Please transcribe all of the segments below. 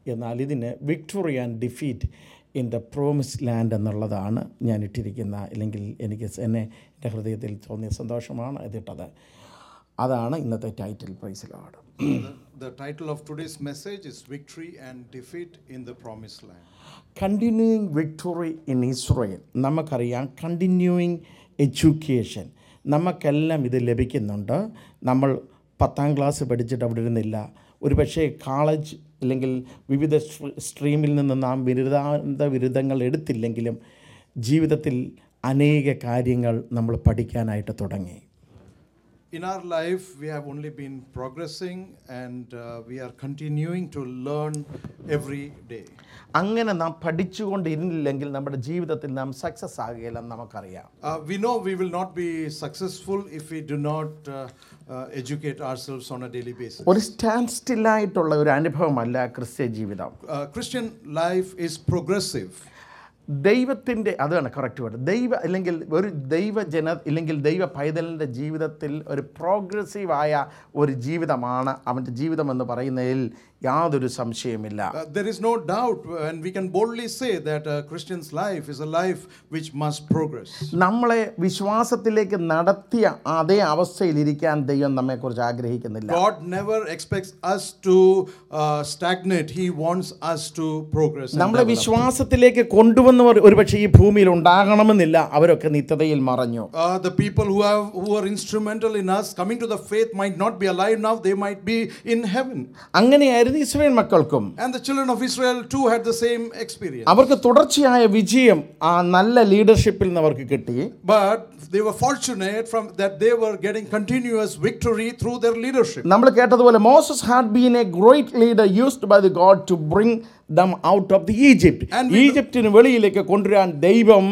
എന്നാൽ ഇതിന് victory and defeat in the promise land എന്നുള്ളതാണ് ഞാൻ ഇട്ടിരിക്കുന്ന അല്ലെങ്കിൽ എനിക്ക് എന്നെ എൻ്റെ ഹൃദയത്തിൽ തോന്നിയ സന്തോഷമാണ് ഇതിട്ടത് അതാണ് ഇന്നത്തെ ടൈറ്റിൽ പ്രൈസിലാണ് The, the title of today's message is Victory and Defeat in the Promised Land. Continuing victory in Israel നമുക്കറിയാം കണ്ടിന്യൂയിങ് എഡ്യൂക്കേഷൻ നമുക്കെല്ലാം ഇത് ലഭിക്കുന്നുണ്ട് നമ്മൾ പത്താം ക്ലാസ് പഠിച്ചിട്ട് അവിടെ ഇരുന്നില്ല ഒരു പക്ഷേ കോളേജ് അല്ലെങ്കിൽ വിവിധ സ്ട്രീ- സ്ട്രീമിൽ നിന്ന് നാം ബിരുദാന്ത ബിരുദങ്ങൾ എടുത്തില്ലെങ്കിലും ജീവിതത്തിൽ അനേക കാര്യങ്ങൾ നമ്മൾ പഠിക്കാനായിട്ട് തുടങ്ങി In our life, we have only been progressing and uh, we are continuing to learn every day. അങ്ങനെ നാം പഠിച്ചുകൊണ്ടിരുന്നില്ലെങ്കിൽ നമ്മുടെ ജീവിതത്തിൽ നാം സക്സസ് ആകുകയില്ലെന്ന് നമുക്കറിയാം Uh, we know we will not be successful if we do not uh, uh, educate ourselves on a daily basis. ഒരു stand സ്റ്റില്ലായിട്ടുള്ള ഒരു അനുഭവമല്ല ക്രിസ്ത്യ ജീവിതം Uh, Christian life is progressive. ദൈവത്തിൻ്റെ അതാണ് കറക്റ്റ് വേർഡ് ദൈവ അല്ലെങ്കിൽ ഒരു ദൈവജന ഇല്ലെങ്കിൽ ദൈവ പൈതലിൻ്റെ ജീവിതത്തിൽ ഒരു പ്രോഗ്രസീവായ ഒരു ജീവിതമാണ് അവൻ്റെ ജീവിതം എന്ന് പറയുന്നതിൽ യാതൊരു സംശയമില്ല Uh, there is no doubt, and we can boldly say that a Christian's life is a life which must progress. നമ്മളെ വിശ്വാസത്തിലേക്ക് നടത്തിയ അതേ അവസ്ഥയിലിരിക്കാൻ ദൈവം നമ്മെക്കുറിച്ച് ആഗ്രഹിക്കുന്നില്ല God never expects us to uh, stagnate. He wants us to progress. and നമ്മളെ develop. വിശ്വാസത്തിലേക്ക് കൊണ്ടുവന്നവർ ഒരുപക്ഷെ ഈ ഭൂമിയിൽ ഉണ്ടാകണമെന്നില്ല അവരൊക്കെ നിത്യതയിൽ മറഞ്ഞു Uh, the people who have who are instrumental in us coming to the faith might not be alive now. They might be in heaven. അങ്ങനെയായിരുന്നു ഇസ്രയേൽ മക്കൾക്കും And the children of Israel too had the same experience. അവർക്ക് തുടർച്ചയായ വിജയം ആ നല്ല ലീഡർഷിപ്പിൽ നിന്ന് അവർക്ക് കിട്ടി But they were fortunate from that they were getting continuous victory through their leadership. നമ്മൾ കേട്ടതുപോലെ Moses had been a great leader used by the God to bring them out of the Egypt And we- ഈജിപ്തിന് വെളിയിലേക്ക് കൊണ്ടുവരാൻ ദൈവം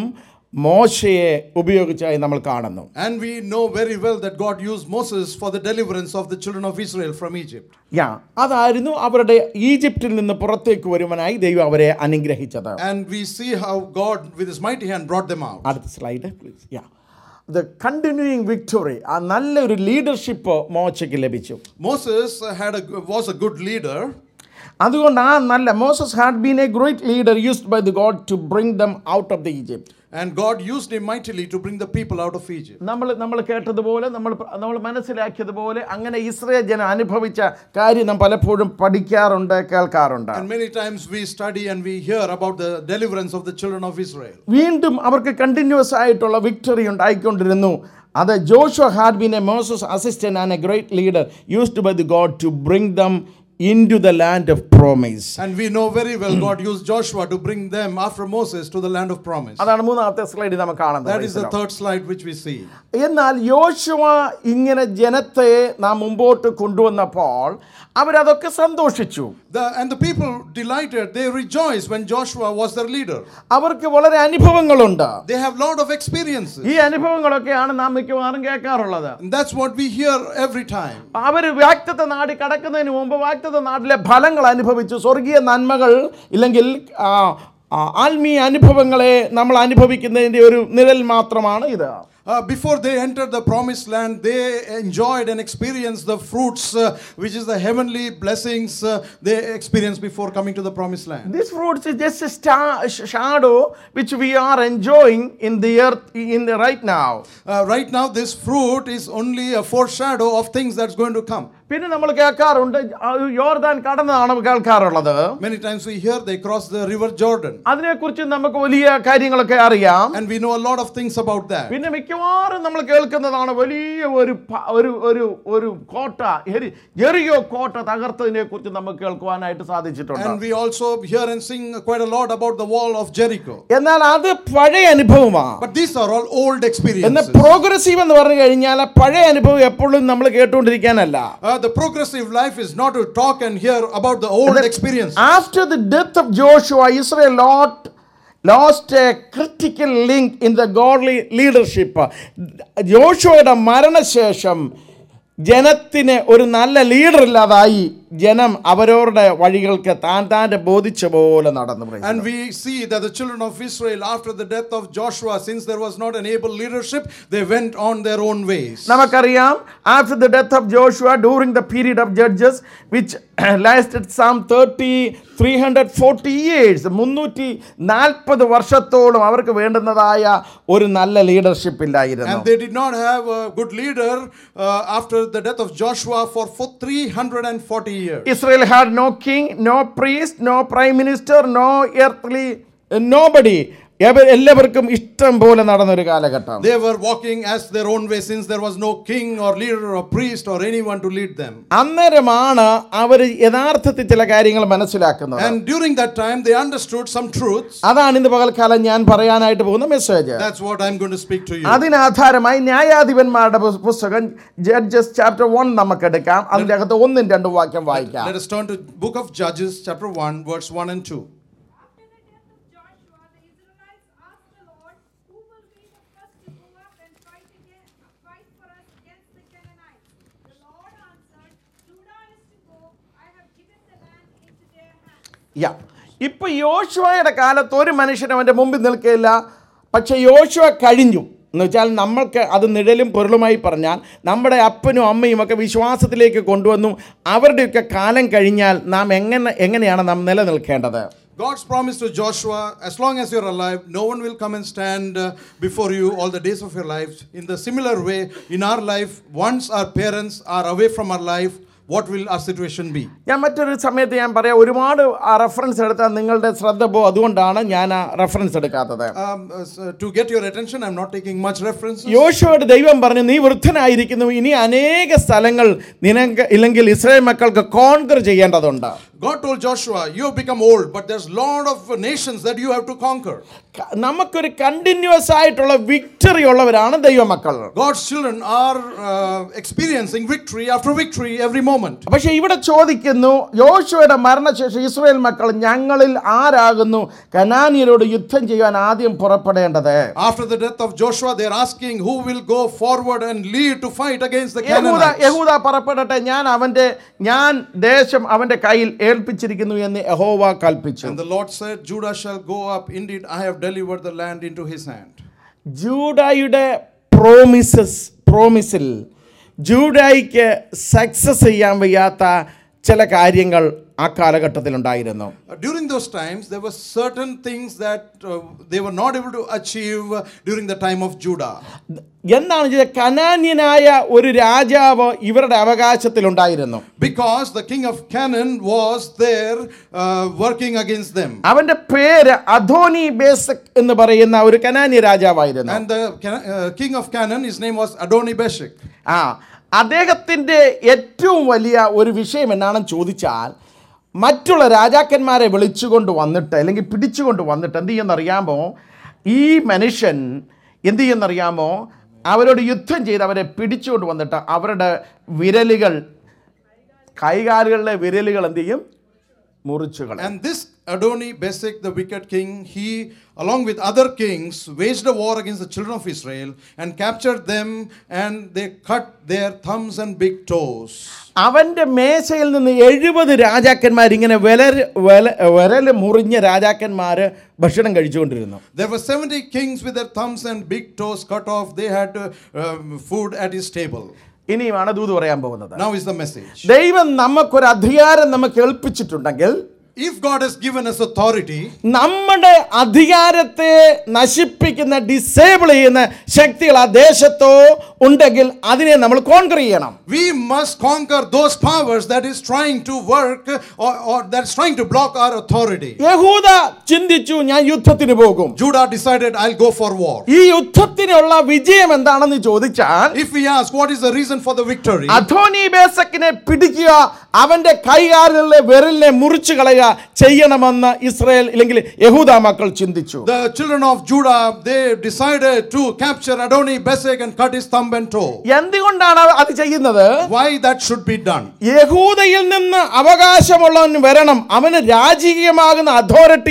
മോശയെ ഉപയോഗിച്ചായി നമ്മൾ കാണുന്നു And we know very well that God used Moses for the deliverance of the children of Israel from Egypt. യാ അതായിരുന്നു അവരുടെ ഈജിപ്തിൽ നിന്ന് പുറത്തേക്ക് വരുവാനായി ദൈവം അവരെ അനുഗ്രഹിച്ചത് And we see how God, with his mighty hand, brought them out. അടുത്ത slide please yeah the continuing victory ആ നല്ലൊരു ലീഡർഷിപ്പ് മോശയ്ക്ക് ലഭിച്ചു Moses uh, had a, was a good leader, അതുകൊണ്ട് ആ നല്ല Moses had been a great leader used by the God to bring them out of the Egypt and God used him mightily to bring the people out of Egypt. നമ്മൾ നമ്മൾ കേട്ടതുപോലെ നമ്മൾ നമ്മൾ മനസ്സിലാക്കിയതുപോലെ അങ്ങനെ Israel ജനം അനുഭവിച്ച കാര്യം നാം പലപ്പോഴും പഠിക്കാറുണ്ട് കേൾക്കാറുണ്ട് And many times we study and we hear about the deliverance of the children of Israel. വീണ്ടും അവർക്ക് കണ്ടിന്യൂസ് ആയിട്ടുള്ള വിക്ടറി ഉണ്ടായിക്കൊണ്ടിരുന്നു അത് Joshua had been a Moses assistant and a great leader used by the God to bring them into the land of promise And we know very well God used Joshua to bring them after Moses to the land of promise. അതാണ് മൂന്നാമത്തെ സ്ലൈഡിൽ നമുക്ക് That is the കാണുന്നത് third slide which we see. എന്നാൽ യോശുവ ഇങ്ങനെ ജനത്തെ നാം മുമ്പോട്ട് കൊണ്ടുവന്നപ്പോൾ അവരതൊക്കെ സന്തോഷിച്ചു The, and the people delighted, they rejoiced when Joshua was their leader. അവർക്ക് വളരെ അനുഭവങ്ങളുണ്ട് They have lot of experiences. ഈ അനുഭവങ്ങളൊക്കെയാണ് നാം മിക്കവാറും കേൾക്കാറുള്ളത് And that's what we hear every time. അവർ വാക്തത്വ നാടി കടക്കുന്നതിന് മുമ്പ് വാക്തത്വ നാട്ടിലെ ഫലങ്ങൾ അനുഭവിച്ചു സ്വർഗീയ നന്മകൾ ഇല്ലെങ്കിൽ ആ, ആ, ആത്മീയ അനുഭവങ്ങളെ നമ്മൾ അനുഭവിക്കുന്നതിൻ്റെ ഒരു നിഴൽ മാത്രമാണ് ഇത് Uh, before they entered the promised land, they enjoyed and experienced the fruits, uh, which is the heavenly blessings uh, they experienced before coming to the promised land. This fruits is just a star, sh- shadow which we are enjoying in the earth in the right now. Uh, right now, this fruit is only a foreshadow of things that's going to come. പിന്നെ നമ്മൾ കേൾക്കാറുണ്ട് ആ, യോർദാൻ കടന്നതാണ് കേൾക്കാറുള്ളത് Many times we hear they cross the river Jordan, അതിനെക്കുറിച്ച് നമുക്ക് വലിയ കാര്യങ്ങളൊക്കെ അറിയാം and we know a lot of things about that. പിന്നെ മിക്കവാറും നമ്മൾ കേൾക്കുന്നതാണ് വലിയ ഒരു പ- ഒരു ഒരു ഒരു കോട്ട എരി- ജെറിയോ കോട്ട തകർത്തതിനെ കുറിച്ച് നമുക്ക് കേൾക്കുവാനായിട്ട് സാധിച്ചിട്ടുണ്ട് And we also hear and sing quite a lot about the wall of Jericho. എന്നാൽ അത് പഴയ അനുഭവമാണ് But these are all old എന്നാൽ experiences. പ്രോഗ്രസീവ് എന്ന് പറഞ്ഞു കഴിഞ്ഞാൽ ആ പഴയ അനുഭവം എപ്പോഴും നമ്മൾ കേട്ടുകൊണ്ടിരിക്കാനല്ല Uh, the progressive life is not to talk and hear about the old experience. After the death of Joshua, Israel lost, lost a critical link in the godly leadership. ജോഷുവയുടെ മരണശേഷം ജനത്തിന് ഒരു നല്ല ലീഡർ ഇല്ലാതായി ജനം അവരവരുടെ വഴികൾക്ക് താൻ താൻ്റെ ബോധിച്ച പോലെ നടന്നു praise And we see that the children of Israel, after the death of Joshua, since there was not an able leadership, they went on their own ways. നമുക്കറിയാം after the death of Joshua during the period of judges which lasted some 30 340 years മുന്നൂറ്റി നാൽപ്പത് വർഷത്തോളം അവർക്ക് വേണ്ടുന്നതായ ഒരു നല്ല leadership ഇല്ലായിരുന്നു And they did not have a good leader uh, after the death of Joshua for, for 340 years. Israel had no king no priest no prime minister no earth nobody എല്ലാവർക്കും ഇഷ്ടം പോലെ നടന്നൊരു കാലഘട്ടം They were walking as their own way since there was no king or leader or priest or anyone to lead them. അന്നേരമാണ് അവർ യഥാർത്ഥത്തിൽ ചില കാര്യങ്ങൾ മനസ്സിലാക്കുന്നത് And during that time, they understood some truths. അതാണ് ഇന്ന് പകൽക്കാലം ഞാൻ പറയാനായിട്ട് പോകുന്ന message That's what I'm going to speak to you. അതിനാധാരമായി ന്യായാധിപന്മാരുടെ പു- പുസ്തകം ജഡ്ജസ് ചാപ്റ്റർ വൺ നമുക്ക് എടുക്കാം അതിന്റെ അകത്ത് ഒന്നും രണ്ടും വാക്യം വായിക്കാം Let us turn to book of Judges, chapter 1, verse 1 and 2. After the death of Joshua, the Israelites asked the Lord, Who will be the first to go up and fight, again, fight for us against the Canaanites? The Lord answered, Judah is to go. I have given the land into their hands. യാ ഇപ്പൊ യോശുവയുടെ കാലത്ത് ഒരു മനുഷ്യൻ അവന്റെ മുമ്പിൽ നിൽക്കില്ല പക്ഷെ യോശുവ കഴിഞ്ഞു എന്ന് വെച്ചാൽ നമ്മൾക്ക് അത് നിഴലും പൊരുളുമായി പറഞ്ഞാൽ നമ്മുടെ അപ്പനും അമ്മയും ഒക്കെ വിശ്വാസത്തിലേക്ക് കൊണ്ടുവന്നു അവരുടെയൊക്കെ കാലം കഴിഞ്ഞാൽ നാം എങ്ങനെ എങ്ങനെയാണ് നാം നിലനിൽക്കേണ്ടത് God's promise to Joshua, as long as you're alive, no one will come and stand uh, before you all the days of your life. In the similar way, in our life, once our parents are away from our life, what will our situation be? ഞാൻ മറ്റൊരു സമയത്ത് ഞാൻ പറയാം ഒരുപാട് ആ reference എടുത്താൽ നിങ്ങളുടെ ശ്രദ്ധ പോകും അതുകൊണ്ടാണ് ഞാൻ ആ റെഫറൻസ് എടുക്കാത്തത് Um, uh, so to get your attention, I'm not taking much references. യോശുവയുടെ ദൈവം പറഞ്ഞു നീ വൃദ്ധനായിരിക്കുന്നു ഇനി അനേക സ്ഥലങ്ങൾ നിനക്ക് ഇല്ലെങ്കിൽ ഇസ്രായേൽ മക്കൾക്ക് കോൺകർ ചെയ്യേണ്ടതുണ്ട് God told Joshua, You have become old, but there's a lot of nations that you have to conquer. ക- നമുക്കൊരു കണ്ടിന്യൂസ് ആയിട്ടുള്ള വിക്ടറി ഉള്ളവരാണ് ദൈവമക്കൾ God's children are uh, experiencing victory after victory every moment. പക്ഷെ ഇവിടെ ചോദിക്കുന്നു യോശുവയുടെ മരണശേഷം ഇസ്രായേൽ മക്കൾ ഞങ്ങളിൽ ആരാകുന്നു കനാനിയരോട് യുദ്ധം ചെയ്യാൻ ആദ്യം പുറപ്പെടേണ്ടത് After the death of Joshua, they're asking who will go forward and lead to fight against the യഹൂദ Canaanites. യഹൂദ പുറപ്പെടട്ടെ ഞാൻ അവന്റെ ഞാൻ ദേശം അവന്റെ കയ്യിൽ ഏൽപ്പിച്ചിരിക്കുന്നു എന്ന് യഹോവ കൽപ്പിച്ചു And the Lord said, Judah shall go up. Indeed, I have delivered the land into his hand. ജൂഡായുടെ പ്രോമിസസ് പ്രോമിസിൽ ജൂഡായിക്ക് സക്സസ് ചെയ്യാൻ വയ്യാത്ത ചില കാര്യങ്ങൾ ആ കാലഘട്ടത്തിലുണ്ടായിരുന്നു Uh, During those times, there were certain things that uh, they were not able to achieve uh, during the time of Judah. എന്താണ് ചെയ്തത് കനാന്യനായ ഒരു രാജാവ് ഇവരുടെ അവകാശത്തിലുണ്ടായിരുന്നു Because the king of Canaan was there uh, working against them. അവന്റെ പേര് അധോനി ബേസക് എന്ന് പറയുന്ന ഒരു കനാന്യ രാജാവായിരുന്നു And the Cana- uh, king of Canaan, his name was Adoni Beshek. ആ അദ്ദേഹത്തിൻ്റെ ഏറ്റവും വലിയ ഒരു വിഷയം എന്നാണെന്ന് ചോദിച്ചാൽ മറ്റുള്ള രാജാക്കന്മാരെ വിളിച്ചുകൊണ്ട് വന്നിട്ട് അല്ലെങ്കിൽ പിടിച്ചുകൊണ്ട് വന്നിട്ട് എന്ത് ചെയ്യുന്നറിയാമോ ഈ മനുഷ്യൻ എന്ത് ചെയ്യുന്നറിയാമോ അവരോട് യുദ്ധം ചെയ്ത് അവരെ പിടിച്ചുകൊണ്ട് വന്നിട്ട് അവരുടെ വിരലുകൾ കൈകാലുകളിലെ വിരലുകൾ എന്ത് ചെയ്യും മുറിച്ചു കളയും And this Adoni Besek, the wicked king, he, along with other kings, waged a war against the children of Israel and captured them, and they cut their thumbs and big toes. അവൻ്റെ മേശയിൽ നിന്ന് എഴുപത് രാജാക്കന്മാർ ഇങ്ങനെ വിലർ വില വിരൽ മുറിഞ്ഞ രാജാക്കന്മാർ ഭക്ഷണം കഴിച്ചുകൊണ്ടിരുന്നു There were 70 kings with their thumbs and big toes cut off. They had uh, um, food at his table. ഇനിയുമാണ് ദൂത് പറയാൻ പോകുന്നത് Now is the message. ദൈവം നമുക്കൊരു അധികാരം നമുക്ക് ഏൽപ്പിച്ചിട്ടുണ്ടെങ്കിൽ If God has given us authority, നമ്മുടെ അധികാരത്തെ നശിപ്പിക്കുന്ന ഡിസേബിൾ ചെയ്യുന്ന ശക്തികൾ ആ ദേശത്തോ ഉണ്ടെങ്കിൽ അതിനെ നമ്മൾ കോൺകർ ചെയ്യണം we must conquer those powers that is trying to work or, or that's trying to block our authority. യഹൂദ ചിന്തിച്ചു ഞാൻ യുദ്ധത്തിന് പോകും Judah decided, I'll go for war. ഈ യുദ്ധത്തിനുള്ള വിജയം എന്താണെന്ന് ചോദിച്ചാൽ If we ask what is the reason for the victory, അധോനി ബേസക്കിനെ പിടിക്കുക അവന്റെ കൈകാലിലെ വിരലിനെ മുറിച്ചു കളയുക ചെയ്യണമെന്ന് ഇസ്രായേൽ അല്ലെങ്കിൽ യഹൂദ മക്കൾ ചിന്തിച്ചു the children of Judah they decided to capture Adoni Besek and cut his thumb and toe. എന്തുകൊണ്ടാണ് അത് ചെയ്യുന്നത് Why that should be done? യഹൂദയിൽ നിന്ന് അവകാശമുള്ളവൻ വരണം അവന് രാജകീയമാകുന്ന അതോറിറ്റി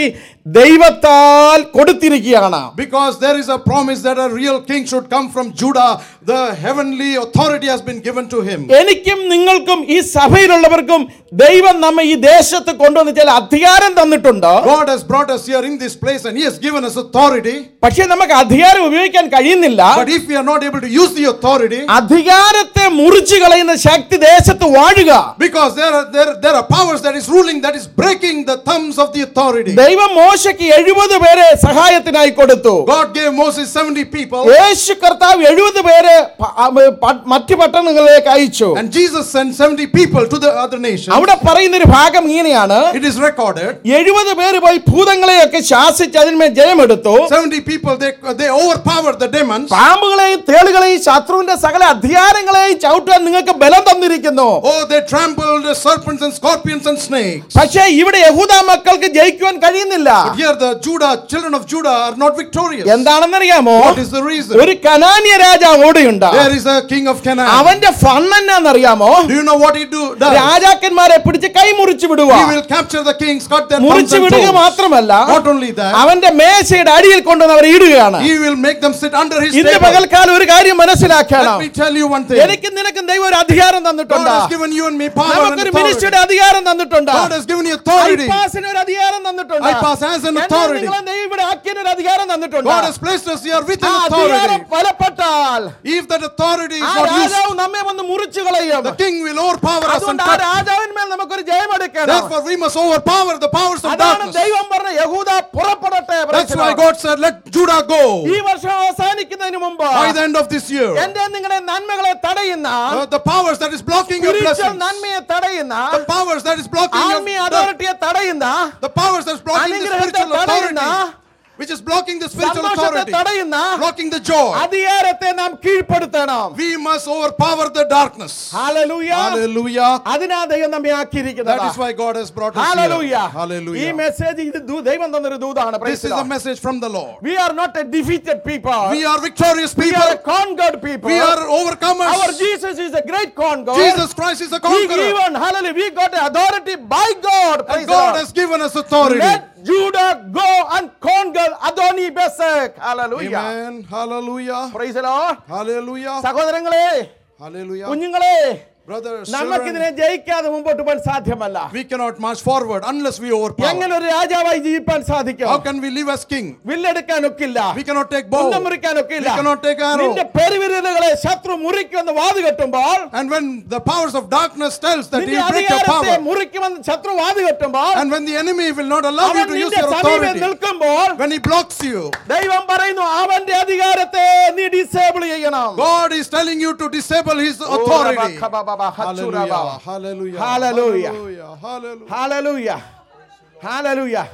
ദൈവത്താൽ കൊടുത്തിരിക്കുകയാണ് Because there is a promise that a real king should come from Judah, the heavenly authority has been given to him. എനിക്കും നിങ്ങൾക്കും ഈ സഭയിലുള്ളവർക്കും ദൈവം നമ്മെ ഈ ദേശത്ത് കൊണ്ടുവന്ന് ചില അധികാരം തന്നിട്ടുണ്ട് God has brought us here in this place and he has given us authority. പക്ഷെ നമുക്ക് അധികാരം ഉപയോഗിക്കാൻ കഴിയുന്നില്ല But if we are not able to use the authority, അധികാരത്തെ മുറിച്ചു കളയുന്ന ശക്തി ദേശത്ത് വാഴുക because there are there, there are powers that is ruling that is breaking the thumbs of the authority. ദൈവം മോശയ്ക്ക് എഴുപത് പേരെ സഹായത്തിനായി കൊടുത്തു God gave Moses 70 people യേശു കർത്താവ് എഴുപത് പേരെ പ- ആ, പ- മറ്റു പട്ടണങ്ങളിലേക്ക് അയച്ചു and Jesus sent 70 people to the other nations. അവിടെ പറയുന്ന ഒരു ഭാഗം ഇങ്ങനെയാണ് It is recorded. എഴുപത് പേര് പോയി ഭൂതങ്ങളെയൊക്കെ ശാസിച്ച് അതിന്മേൽ ജയമെടുത്തു 70 people they they overpowered the demons. പാമ്പുകളെയും തേളുകളെയും ശത്രുവിന്റെ സകല അധികാരങ്ങളെയും ചവിട്ടാൻ നിങ്ങൾക്ക് ബലം തന്നിരിക്കുന്നു Oh, they trampled the serpents and scorpions and snakes. പക്ഷേ ഇവിടെ യഹൂദ മക്കൾക്ക് ജയിക്കുവാൻ കഴിയുന്നില്ല But here the Judah children of Judah are not victorious. എന്താണെന്നറിയാമോ What is the reason? ഒരു കനാന്യ രാജാവ് ഓടിയുണ്ട് There is a king of Canaan. അവന്റെ ഫണ്ട് എന്നാന്നറിയാമോ Do you know what he do does? രാജാക്കന്മാരെ പിടിച്ച് കൈ മുറിച്ചു വിടുക He will capture the kings, cut their thumbs മുറിച്ചു and വിടുക toes. മാത്രമല്ല Not only that, അവന്റെ മേശയുടെ അടിയിൽ കൊണ്ടുവന്ന് അവരെ ഇടുകയാണ് he will make them sit under his ഇന്ന് table. പകൽക്കാലം ഒരു കാര്യം മനസ്സിലാക്കണം Let me tell you one thing. എനിക്കും നിനക്കും ദൈവം ഒരു അധികാരം God തന്നിട്ടുണ്ട് has given you and me power and നമുക്കൊരു authority. മിനിസ്ട്രിയുടെ അധികാരം തന്നിട്ടുണ്ട് God has given you authority. ഐപാസിന് ഒരു അധികാരം തന്നിട്ടുണ്ട് IPAS has an എന്നെ authority. നിങ്ങളെ ദൈവം ഇവിടെ ആക്കിയതിന് ഒരു അധികാരം തന്നിട്ടുണ്ട് God has placed us here with ആ an അധികാരം authority. ബലപ്പെട്ടാൽ If that authority ആ is not used, രാജാവ് നമ്മെ വന്ന് മുറിച്ചു കളയും the king will overpower us and അതുകൊണ്ട് ആ cut. രാജാവിന്മേൽ നമുക്കൊരു ജയമെടുക്കണം Therefore, we must overpower the powers of അതാണ് darkness. ദൈവം പറഞ്ഞ യഹൂദ പുറപ്പെടട്ടെ That's why praise God said, Let Judah ഈ go വർഷം അവസാനിക്കുന്നതിന് മുമ്പ് by the end of this year. എന്റെ നിങ്ങളെ നന്മകളെ തടയുന്ന Uh, the powers that is blocking your spiritual blessings, നന്മയെ തടയുന്ന the powers that is blocking your, ആത്മീയ the, അതോറിറ്റിയെ തടയുന്ന the powers that is blocking the അനുഗ്രഹത്തെ spiritual authority, തടയുന്ന, which is blocking the spiritual സന്തോഷത്തെ authority, തടയുന്ന blocking the joy. അധികാരത്തെ നാം കീഴ്പ്പെടുത്തണം We must overpower the darkness. Hallelujah Hallelujah. അതിനാ ദൈവം നമ്മെ That ആക്കിയിരിക്കുന്നത് is why God has brought us hallelujah here. ഈ Hallelujah. മെസ്സേജ് ഇത് ദൂ- ദൈവം തന്നൊരു ദൂതാണ് This Praise is the a Lord. message from the Lord. We are not a defeated people. We are victorious We are a people. conquered people. We are Our overcomers. Jesus is a great conqueror. Jesus Christ is a We conqueror. given, hallelujah, we got authority by God. Praise And the God Lord. has given us authority. Let Judah go and conquer Adoni Besek. Hallelujah. Amen. Hallelujah. Praise the Lord. Hallelujah. സഹോദരങ്ങളെ Hallelujah. കുഞ്ഞുങ്ങളെ Brothers, നമുക്കിതിനെ children, ജയിക്കാതെ മുമ്പോട്ട് പോകാൻ സാധ്യമല്ല we cannot march forward unless we overpower. എങ്ങനെ ഒരു രാജാവായി ജീവിക്കാൻ സാധിക്കും How can we live as king? വില്ലെടുക്കാൻ ഒക്കില്ല We cannot take bow. കുന്തം മുറിക്കാൻ ഒക്കില്ല We cannot take arrow. നിന്റെ പെരുവിരലുകളെ ശത്രു മുറിക്കുമെന്ന് വാത് കെട്ടുമ്പോൾ And when the powers of darkness tells that he നിന്റെ will break your അധികാരത്തെ power, മുറിക്കുമെന്ന് ശത്രു വാത് കെട്ടുമ്പോൾ and when the enemy will not allow you അവൻ to use നിന്റെ your സമീപം authority, നിൽക്കുമ്പോൾ when he blocks you, ദൈവം പറയുന്നു അവന്റെ അധികാരത്തെ നീ ഡിസേബിൾ ചെയ്യണം God is telling you to disable his authority. Hallelujah. Hallelujah. Hallelujah. Hallelujah. Hallelujah. Hallelujah. Hallelujah.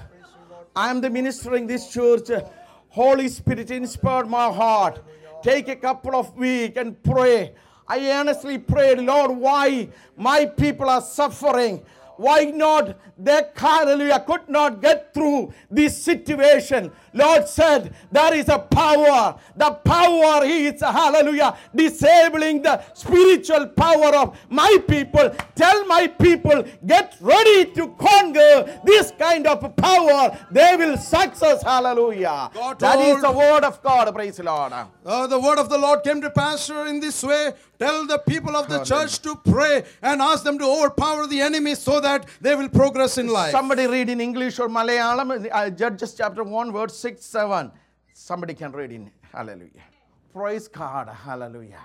I am the minister in this church. Holy Spirit inspired my heart. Take a couple of weeks and pray. I earnestly prayed, Lord, why my people are suffering? Why not they hallelujah could not get through this situation? Lord said there is a power. The power is hallelujah disabling the spiritual power of my people. Tell my people get ready to conquer this kind of power. They will success. Hallelujah. God That is told- the word of God. Praise the Lord. Uh, the word of the Lord came to pastor in this way. Tell the people of the church to pray and ask them to overpower the enemy so that they will progress in life. Somebody read in English or Malayalam, uh, Judges chapter 1, verse 6, 7. Somebody can read in. Hallelujah. Praise God. Hallelujah.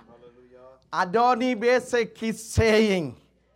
Adoni Besek is saying,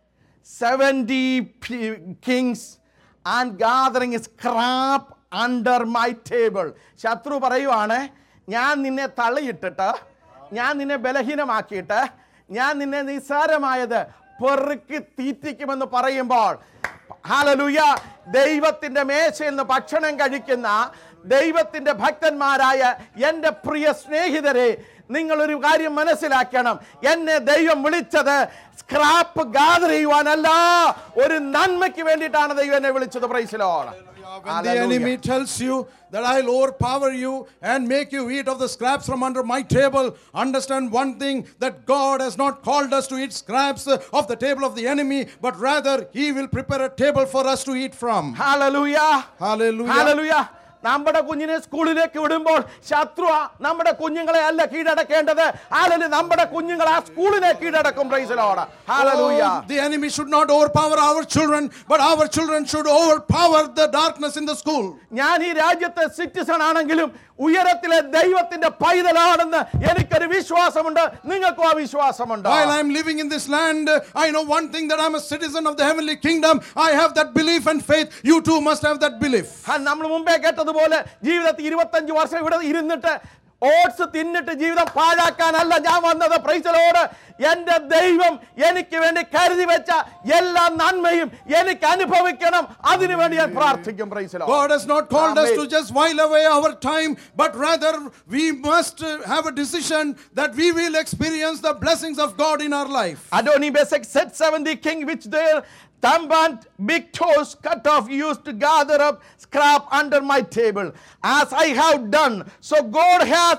70 p- kings and gathering scrap under my table. ശത്രു പറയുവാണ് ഞാൻ നിന്നെ തള്ളിയിട്ടിട്ട് ഞാൻ നിന്നെ ബലഹീനമാക്കിയിട്ട് ഞാൻ നിന്നെ നിസ്സാരമായത് പെറുക്കി തീറ്റിക്കുമെന്ന് പറയുമ്പോൾ ഹാലലുയ ദൈവത്തിൻ്റെ മേശയിൽ നിന്ന് ഭക്ഷണം കഴിക്കുന്ന ദൈവത്തിൻ്റെ ഭക്തന്മാരായ എൻ്റെ പ്രിയ സ്നേഹിതരെ നിങ്ങളൊരു കാര്യം മനസ്സിലാക്കണം എന്നെ ദൈവം വിളിച്ചത് സ്ക്രാപ്പ് ഗാദർ ചെയ്യുവാനല്ല ഒരു നന്മയ്ക്ക് വേണ്ടിയിട്ടാണ് ദൈവം എന്നെ വിളിച്ചത് പ്രൈസിലോണ് When the enemy tells you that I'll overpower you and make you eat of the scraps from under my table, understand one thing that God has not called us to eat scraps uh, of the table of the enemy, but rather He will prepare a table for us to eat from. Hallelujah. Hallelujah. Hallelujah. നമ്മുടെ കുഞ്ഞിനെ സ്കൂളിലേക്ക് വിടുമ്പോൾ ശത്രു നമ്മുടെ കുഞ്ഞുങ്ങളെ അല്ല കീഴടക്കേണ്ടത് ഹാലലു നമ്മുടെ കുഞ്ഞുങ്ങൾ ആ സ്കൂളിനെ കീഴടക്കും പ്രൈസലോട് hallelujah Oh, the enemy should not overpower our children, but our children should overpower the darkness in the school. ഞാൻ ഈ രാജ്യത്തെ സിറ്റിസൺ ആണെങ്കിലും ഉയരത്തിലെ ദൈവത്തിന്റെ പൈതലാണെന്ന് എനിക്കൊരു വിശ്വാസമുണ്ട് നിങ്ങൾക്കും ആ വിശ്വാസമുണ്ട് While I'm living in this land, I know one thing that I'm a citizen of the heavenly kingdom. I have that belief and faith. You too must have that belief. നമ്മൾ മുമ്പേ കേട്ടതുപോലെ ജീവിതത്തിൽ ഇരുപത്തഞ്ച് വർഷം ഇവിടെ ഇരുന്നിട്ട് ഓട്സ് തിന്നിട്ട് ജീവിതം പാഴാക്കാനല്ല ഞാൻ വന്നത് പ്രൈസലോട് എന്റെ ദൈവം എനിക്ക് വേണ്ടി കരുതി വെച്ച എല്ലാ നന്മയും എനിക്ക് അനുഭവിക്കണം അതിനു വേണ്ടി ഞാൻ പ്രാർത്ഥിക്കും പ്രൈസലോ God has not called us Amen. to just while away our time, but rather we must uh, have a decision that we will experience the blessings of God in our life. Adoni Besek said seventy king which their thumb and big toes cut off used to gather up scrap under my table as I have done. So God has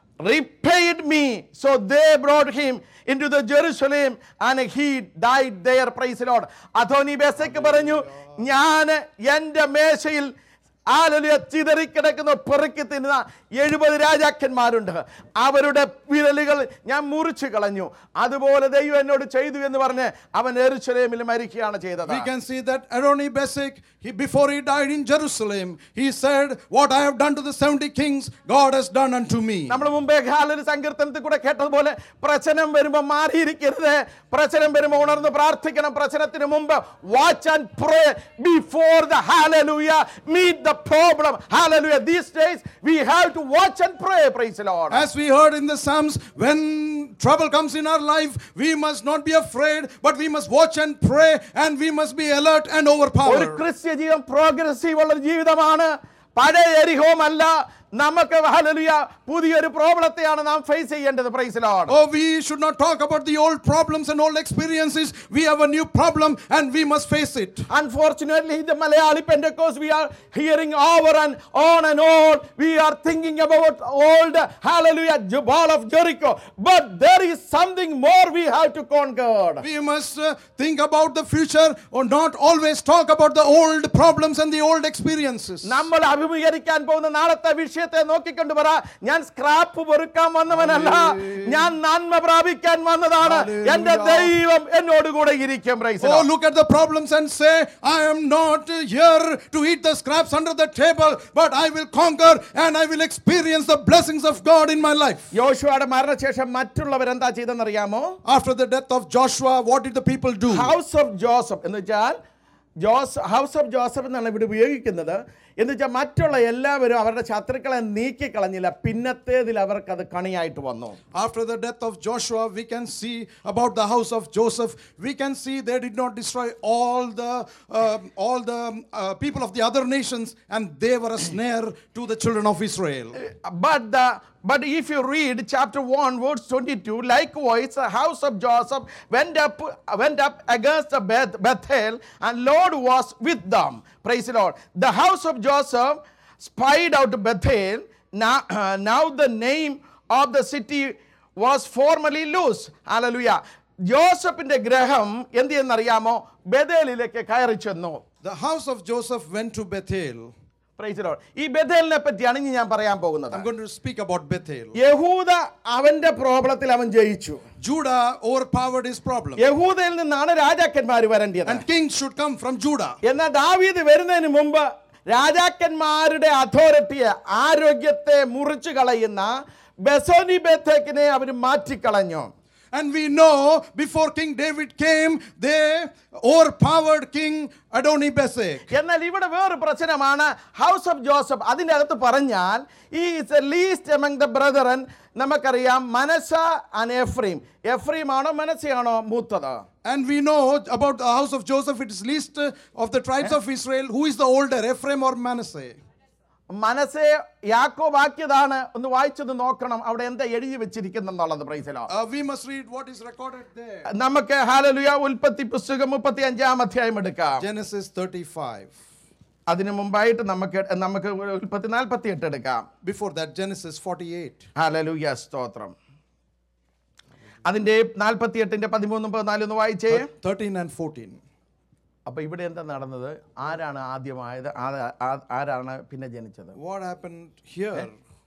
repaid me. So they brought him into the Jerusalem and he died there. Praise the Lord. അധോനി ബെസക്ക് പറഞ്ഞു ഞാൻ എൻ്റെ മേശയിൽ ആലലിയ ചിതറിക്കിടക്കുന്ന പെറുക്കി തിന്നുന്ന എഴുപത് രാജാക്കന്മാരുണ്ട് അവരുടെ വിരലുകൾ ഞാൻ മുറിച്ചു കളഞ്ഞു അതുപോലെ ദൈവം എന്നോട് ചെയ്തു എന്ന് പറഞ്ഞ് അവൻ എരുശലേമിൽ മരിക്കുകയാണ് ചെയ്തത് We can see that Adoni Besek, he, before he died in Jerusalem, he said, What I have done to the 70 kings, God has done unto me. നമ്മൾ മുമ്പേ ഹാലൊരു സങ്കീർത്തനത്തിൽ കൂടെ കേട്ടതുപോലെ പ്രശ്നം വരുമ്പോൾ മാറിയിരിക്കരുത് പ്രശ്നം വരുമ്പോൾ ഉണർന്ന് പ്രാർത്ഥിക്കണം പ്രശ്നത്തിന് മുമ്പ് watch and pray before the hallelujah meet the problem hallelujah these days we have to watch and pray praise Lord As we heard in the Psalms, when trouble comes in our life, we must not be afraid, but we must watch and pray, and we must be alert and ഒരു overpowered. ക്രിസ്ത്യ ജീവിതം progressive ഉള്ള ഒരു ജീവിതമാണ് പഴയ എരിഹോം അല്ല നമുക്ക് hallelujah പുതിയൊരു പ്രോബ്ലത്തെയാണ് നാം ഫേസ് ചെയ്യേണ്ടത് praise Lord Oh, we should not talk about the old problems and old experiences. We have a new problem and we must face it. Unfortunately, the Malayali Pentecost, we are hearing over and on and on. We are thinking about old, hallelujah, Jabal of Jericho. But there is something more we have to conquer. We must uh, think about the future or not always talk about the old problems and the old experiences. നമ്മൾ അഭിമുഖീകരിക്കാൻ പോകുന്ന നാളത്തെ വിഷയത്തെ നോക്കിക്കൊണ്ട് പറ ഞാൻ scrap പൊറുക്കാൻ വന്നവനല്ല ഞാൻ നന്മ പ്രാപിക്കാൻ വന്നതാണ് എന്റെ ദൈവം എന്നോട് കൂടെ ഇരിക്കും praise the Oh, Lord. look at the problems and say, I am not uh, here to eat the scraps under the table, but I will conquer and I will experience the blessings of God in my life. യോശുവയുടെ മരണശേഷം മറ്റുള്ളവരെന്താ ചെയ്തെന്നറിയാമോ After the death of Joshua, what did the people do? House of Joseph എന്ന് വെച്ചാൽ Jose house of Joseph എന്നാണ് ഇവിടെ ഉപയോഗിക്കുന്നത് എന്ന് വെച്ചാൽ മറ്റുള്ള എല്ലാവരും അവരുടെ ശത്രുക്കളെ നീക്കിക്കളഞ്ഞില്ല പിന്നത്തേതിൽ അവർക്കത് കണിയായിട്ട് വന്നു After the death of Joshua, we can see about the house of Joseph. We can see they did not destroy all the um, all the uh, people of the other nations, and they were a snare to the children of Israel. But the but if you read chapter 1 verse 22 likewise the house of Joseph went up went up against the Beth, Bethel and Lord was with them praise the Lord the house of Joseph spied out Bethel now, now the name of the city was formerly loose hallelujah ജോസഫിന്റെ ഗ്രഹം എന്ത് ചെയ്യുന്നറിയാമോ ബദേലിലേക്ക് കയറി ചെന്നു The house of Joseph went to Bethel. Praise the Lord. ഈ ബദേലിനെ പറ്റിയാണ് ഇനി ഞാൻ പറയാൻ പോകുന്നത് I'm going to speak about Bethel. യഹൂദ അവന്റെ പ്രോബ്ലത്തിൽ അവൻ ജയിച്ചു Judah overpowered his problem, യഹൂദയിൽ നിന്നാണ് രാജാക്കന്മാർ വരേണ്ടത് and kings should come from Judah. എന്നാൽ ദാവീദ് വരുന്നതിന് മുമ്പ് രാജാക്കന്മാരുടെ അതോറിറ്റിയെ ആരോഗ്യത്തെ മുറിച്ചു കളയുന്ന ബെസോനി ബേത്തേക്കിനെ അവർ മാറ്റിക്കളഞ്ഞു And we know before King David came, they overpowered King Adoni Besek. എന്നാൽ ഇവിടെ വേറെ പ്രശ്നമാണ് ഹൗസ് ഓഫ് ജോസഫ് അതിൻ്റെ അകത്ത് പറഞ്ഞാൽ ഈ is a least among the brethren നമുക്കറിയാം മനസ ആൻഡ് എഫ്രീം എഫ്രീം ആണോ മനസ്സയാണോ മൂത്തത് And we know about the house of Joseph, it is least uh, of the tribes of Israel. Who is the older, Ephraim or Manasseh? മനസ്സെ യാക്കോബാക്കിയതാണ് ഒന്ന് വായിച്ചത് നോക്കണം അവിടെ എന്താ എഴുതി വെച്ചിരിക്കുന്നെന്നുള്ളത് പ്രൈസലോ Uh, we must read what is recorded there. നമുക്ക് ഹാലലുയ ഉൽപ്പത്തി പുസ്തകം മുപ്പത്തി അഞ്ചാം അധ്യായം എടുക്കാം Genesis 35. അതിനു മുമ്പായിട്ട് നമുക്ക് നമുക്ക് ഉൽപ്പത്തി നാൽപ്പത്തി എട്ട് എടുക്കാം Before that, Genesis 48. ഹാലലുയ സ്തോത്രം അതിന്റെ നാൽപ്പത്തി എട്ടിന്റെ പതിമൂന്നും പതിനാലും ഒന്ന് വായിച്ചേ 13 and 14. അപ്പോൾ ഇവിടെ എന്താ നടന്നത് ആരാണ് ആദ്യമായത് ആ- ആ- ആരാണ് പിന്നെ ജനിച്ചത് What happened here?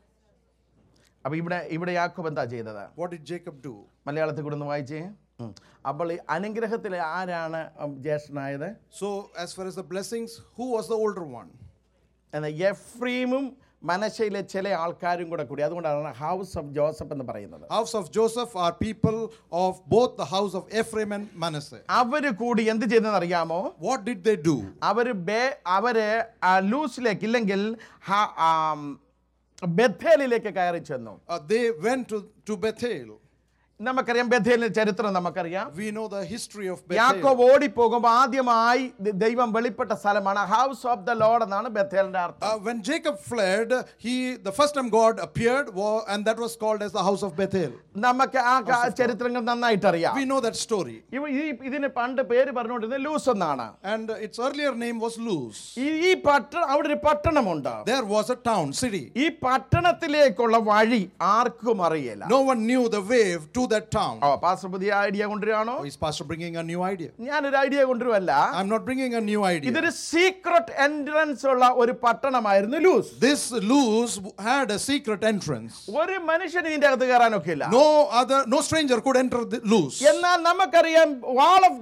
അപ്പോൾ ഇവിടെ ഇവിടെ യാക്കോബ് എന്താ ചെയ്തത് What did Jacob do? മലയാളത്തിൽ കൂടെ ഒന്ന് വായിച്ചേ ഉം. അപ്പോൾ ഈ അനുഗ്രഹത്തിൽ ആരാണ് ഉം, ജ്യേഷ്ഠനായത് So, as far as the blessings, who was the older one? എന്നാൽ എഫ്രീമും മനശയിലെ ചില ആൾക്കാരും കൂടെ കൂടി അതുകൊണ്ടാണ് ഹൗസ് ഓഫ് ജോസഫ് എന്ന് പറയുന്നത് House of Joseph are people of both the house of Ephraim and Manasseh. അവർ കൂടി എന്ത് ചെയ്തെന്ന് അറിയാമോ What did they do? അവർ ബേ അവര് ആ ലൂസിലേക്ക് ഇല്ലെങ്കിൽ ഹ- ആം, ബഥേലിലേക്ക് കയറി ചെന്നു Uh, they went to, to Bethel. നമുക്കറിയാം ബഥേലിന്റെ ചരിത്രം നമുക്കറിയാം We know the history of Bethel. യാക്കോബ് ഓടിപ്പോകുമ്പോൾ ആദ്യമായി ദ- ദൈവം വെളിപ്പെട്ട സ്ഥലമാണ് ഹൗസ് ഓഫ് ദ ലോഡ് എന്നാണ് ബഥേലിന്റെ അർത്ഥം Uh, when Jacob fled, he the first time God appeared, wa- and that was called as the house of Bethel. നമുക്ക് ആ ക- ചരിത്രങ്ങൾ നന്നായിട്ട് അറിയാം We know that story. ഇവ- ഈ ഇതിന് പണ്ട് പേര് പറഞ്ഞുകൊണ്ടിരുന്നത് ലൂസ് എന്നാണ് And uh, its earlier name was Luz. ഈ ഈ പട്ടണം അവിടെ ഒരു പട്ടണമുണ്ട് There was a town, city. ഈ പട്ടണത്തിലേക്കുള്ള വഴി ആർക്കും അറിയില്ല No one knew the way to that town. ഓ പാസ്റ്റർ പുതിയ ഐഡിയ കൊണ്ടുവരികയാണോ Oh, is Pastor bringing a new idea? ഞാനൊരു ഐഡിയ കൊണ്ടുവരുമല്ല I'm not bringing a new idea. ഇതൊരു സീക്രട്ട് എൻട്രൻസ് ഉള്ള ഒരു പട്ടണമായിരുന്നു Luz This Luz had a secret entrance. ഒരു മനുഷ്യന് ഇതിന്റെ അകത്ത് കയറാനൊക്കെ ഇല്ല No other, no stranger could enter the Luz. എന്നാൽ നമുക്കറിയാം വാൾ ഓഫ്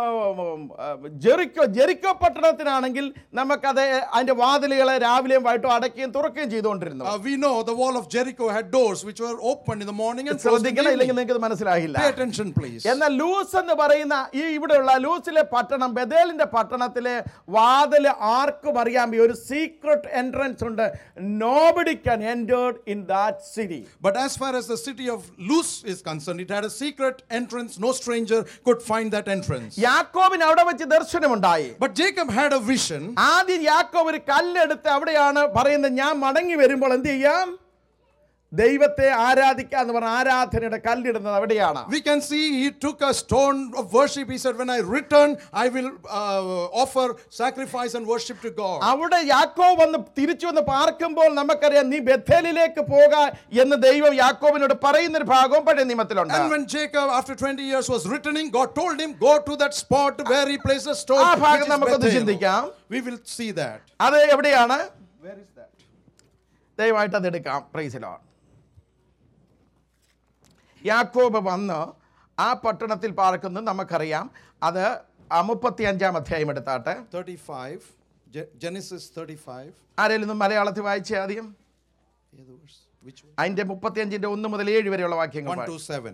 ജെറിക്കോ ജെറിക്കോ പട്ടണത്തിനാണെങ്കിൽ നമുക്കത് അതിന്റെ വാതിലുകളെ രാവിലെയും വൈകിട്ടും അടയ്ക്കുകയും തുറക്കുകയും ചെയ്തുകൊണ്ടിരുന്നു Uh, we know the wall of Jericho had doors which were open in the morning and closed in the ശ്രദ്ധിക്കണം ഇല്ലെങ്കിൽ evening. നിങ്ങൾക്ക് മനസ്സിലാകില്ല Pay attention, please. എന്നാൽ ലൂസ് എന്ന് പറയുന്ന ഈ ഇവിടെയുള്ള ലൂസിലെ പട്ടണം ബദേലിന്റെ പട്ടണത്തിലെ വാതില് ആർക്കും അറിയാം ഈ ഒരു സീക്രട്ട് എൻട്രൻസ് ഉണ്ട് nobody can entered in that city But as far as the city of Luz is concerned, it had a secret entrance. No stranger could find that entrance. യാക്കോബിന് അവിടെ വെച്ച് ദർശനമുണ്ടായി But Jacob had a vision. ആദ്യം യാക്കോബ് ഒരു കല്ലെടുത്ത് അവിടെയാണ് പറയുന്നത് ഞാൻ മടങ്ങി വരുമ്പോൾ എന്ത് ചെയ്യാം ദൈവത്തെ ആരാധിക്കുക എന്ന് പറഞ്ഞ ആരാധനയുടെ കല്ലിടുന്നത് അവിടെയാണ് We can see he took a stone of worship. He said, When I return, I will uh, offer sacrifice and worship to God. അവിടെ യാക്കോബ് വന്ന് തിരിച്ചു വന്ന് പാർക്കുമ്പോൾ നമുക്കറിയാം നീ ബethേലിലേക്ക് പോക എന്ന് ദൈവം യാക്കോബിനോട് പറയുന്ന ഒരു ഭാഗവും പഴയ നിയമത്തിലുണ്ട് And when Jacob, after 20 years, was returning, God told him, Go to that spot where he placed a stone. ആ which ഭാഗം is നമുക്കൊന്ന് Bethel." ചിന്തിക്കാം We will see that. അത് എവിടെയാണ് Where is that? ദയവായിട്ട് അത് എടുക്കാം പ്രൈസിലോ യാക്കോബ് വന്ന് ആ പട്ടണത്തിൽ പാർക്കുന്നത് നമുക്കറിയാം അത് മുപ്പത്തി അഞ്ചാം അധ്യായം എടുത്താട്ടെ 35. Ge- Genesis 35. ആരെങ്കിലും ഒന്ന് മലയാളത്തിൽ വായിച്ചേ ആദ്യം Yeah, the verse. Which one? അതിന്റെ മുപ്പത്തിയഞ്ചിന്റെ ഒന്ന് മുതൽ ഏഴ് വരെയുള്ള വാക്യങ്ങൾ 1 വായി. to 7.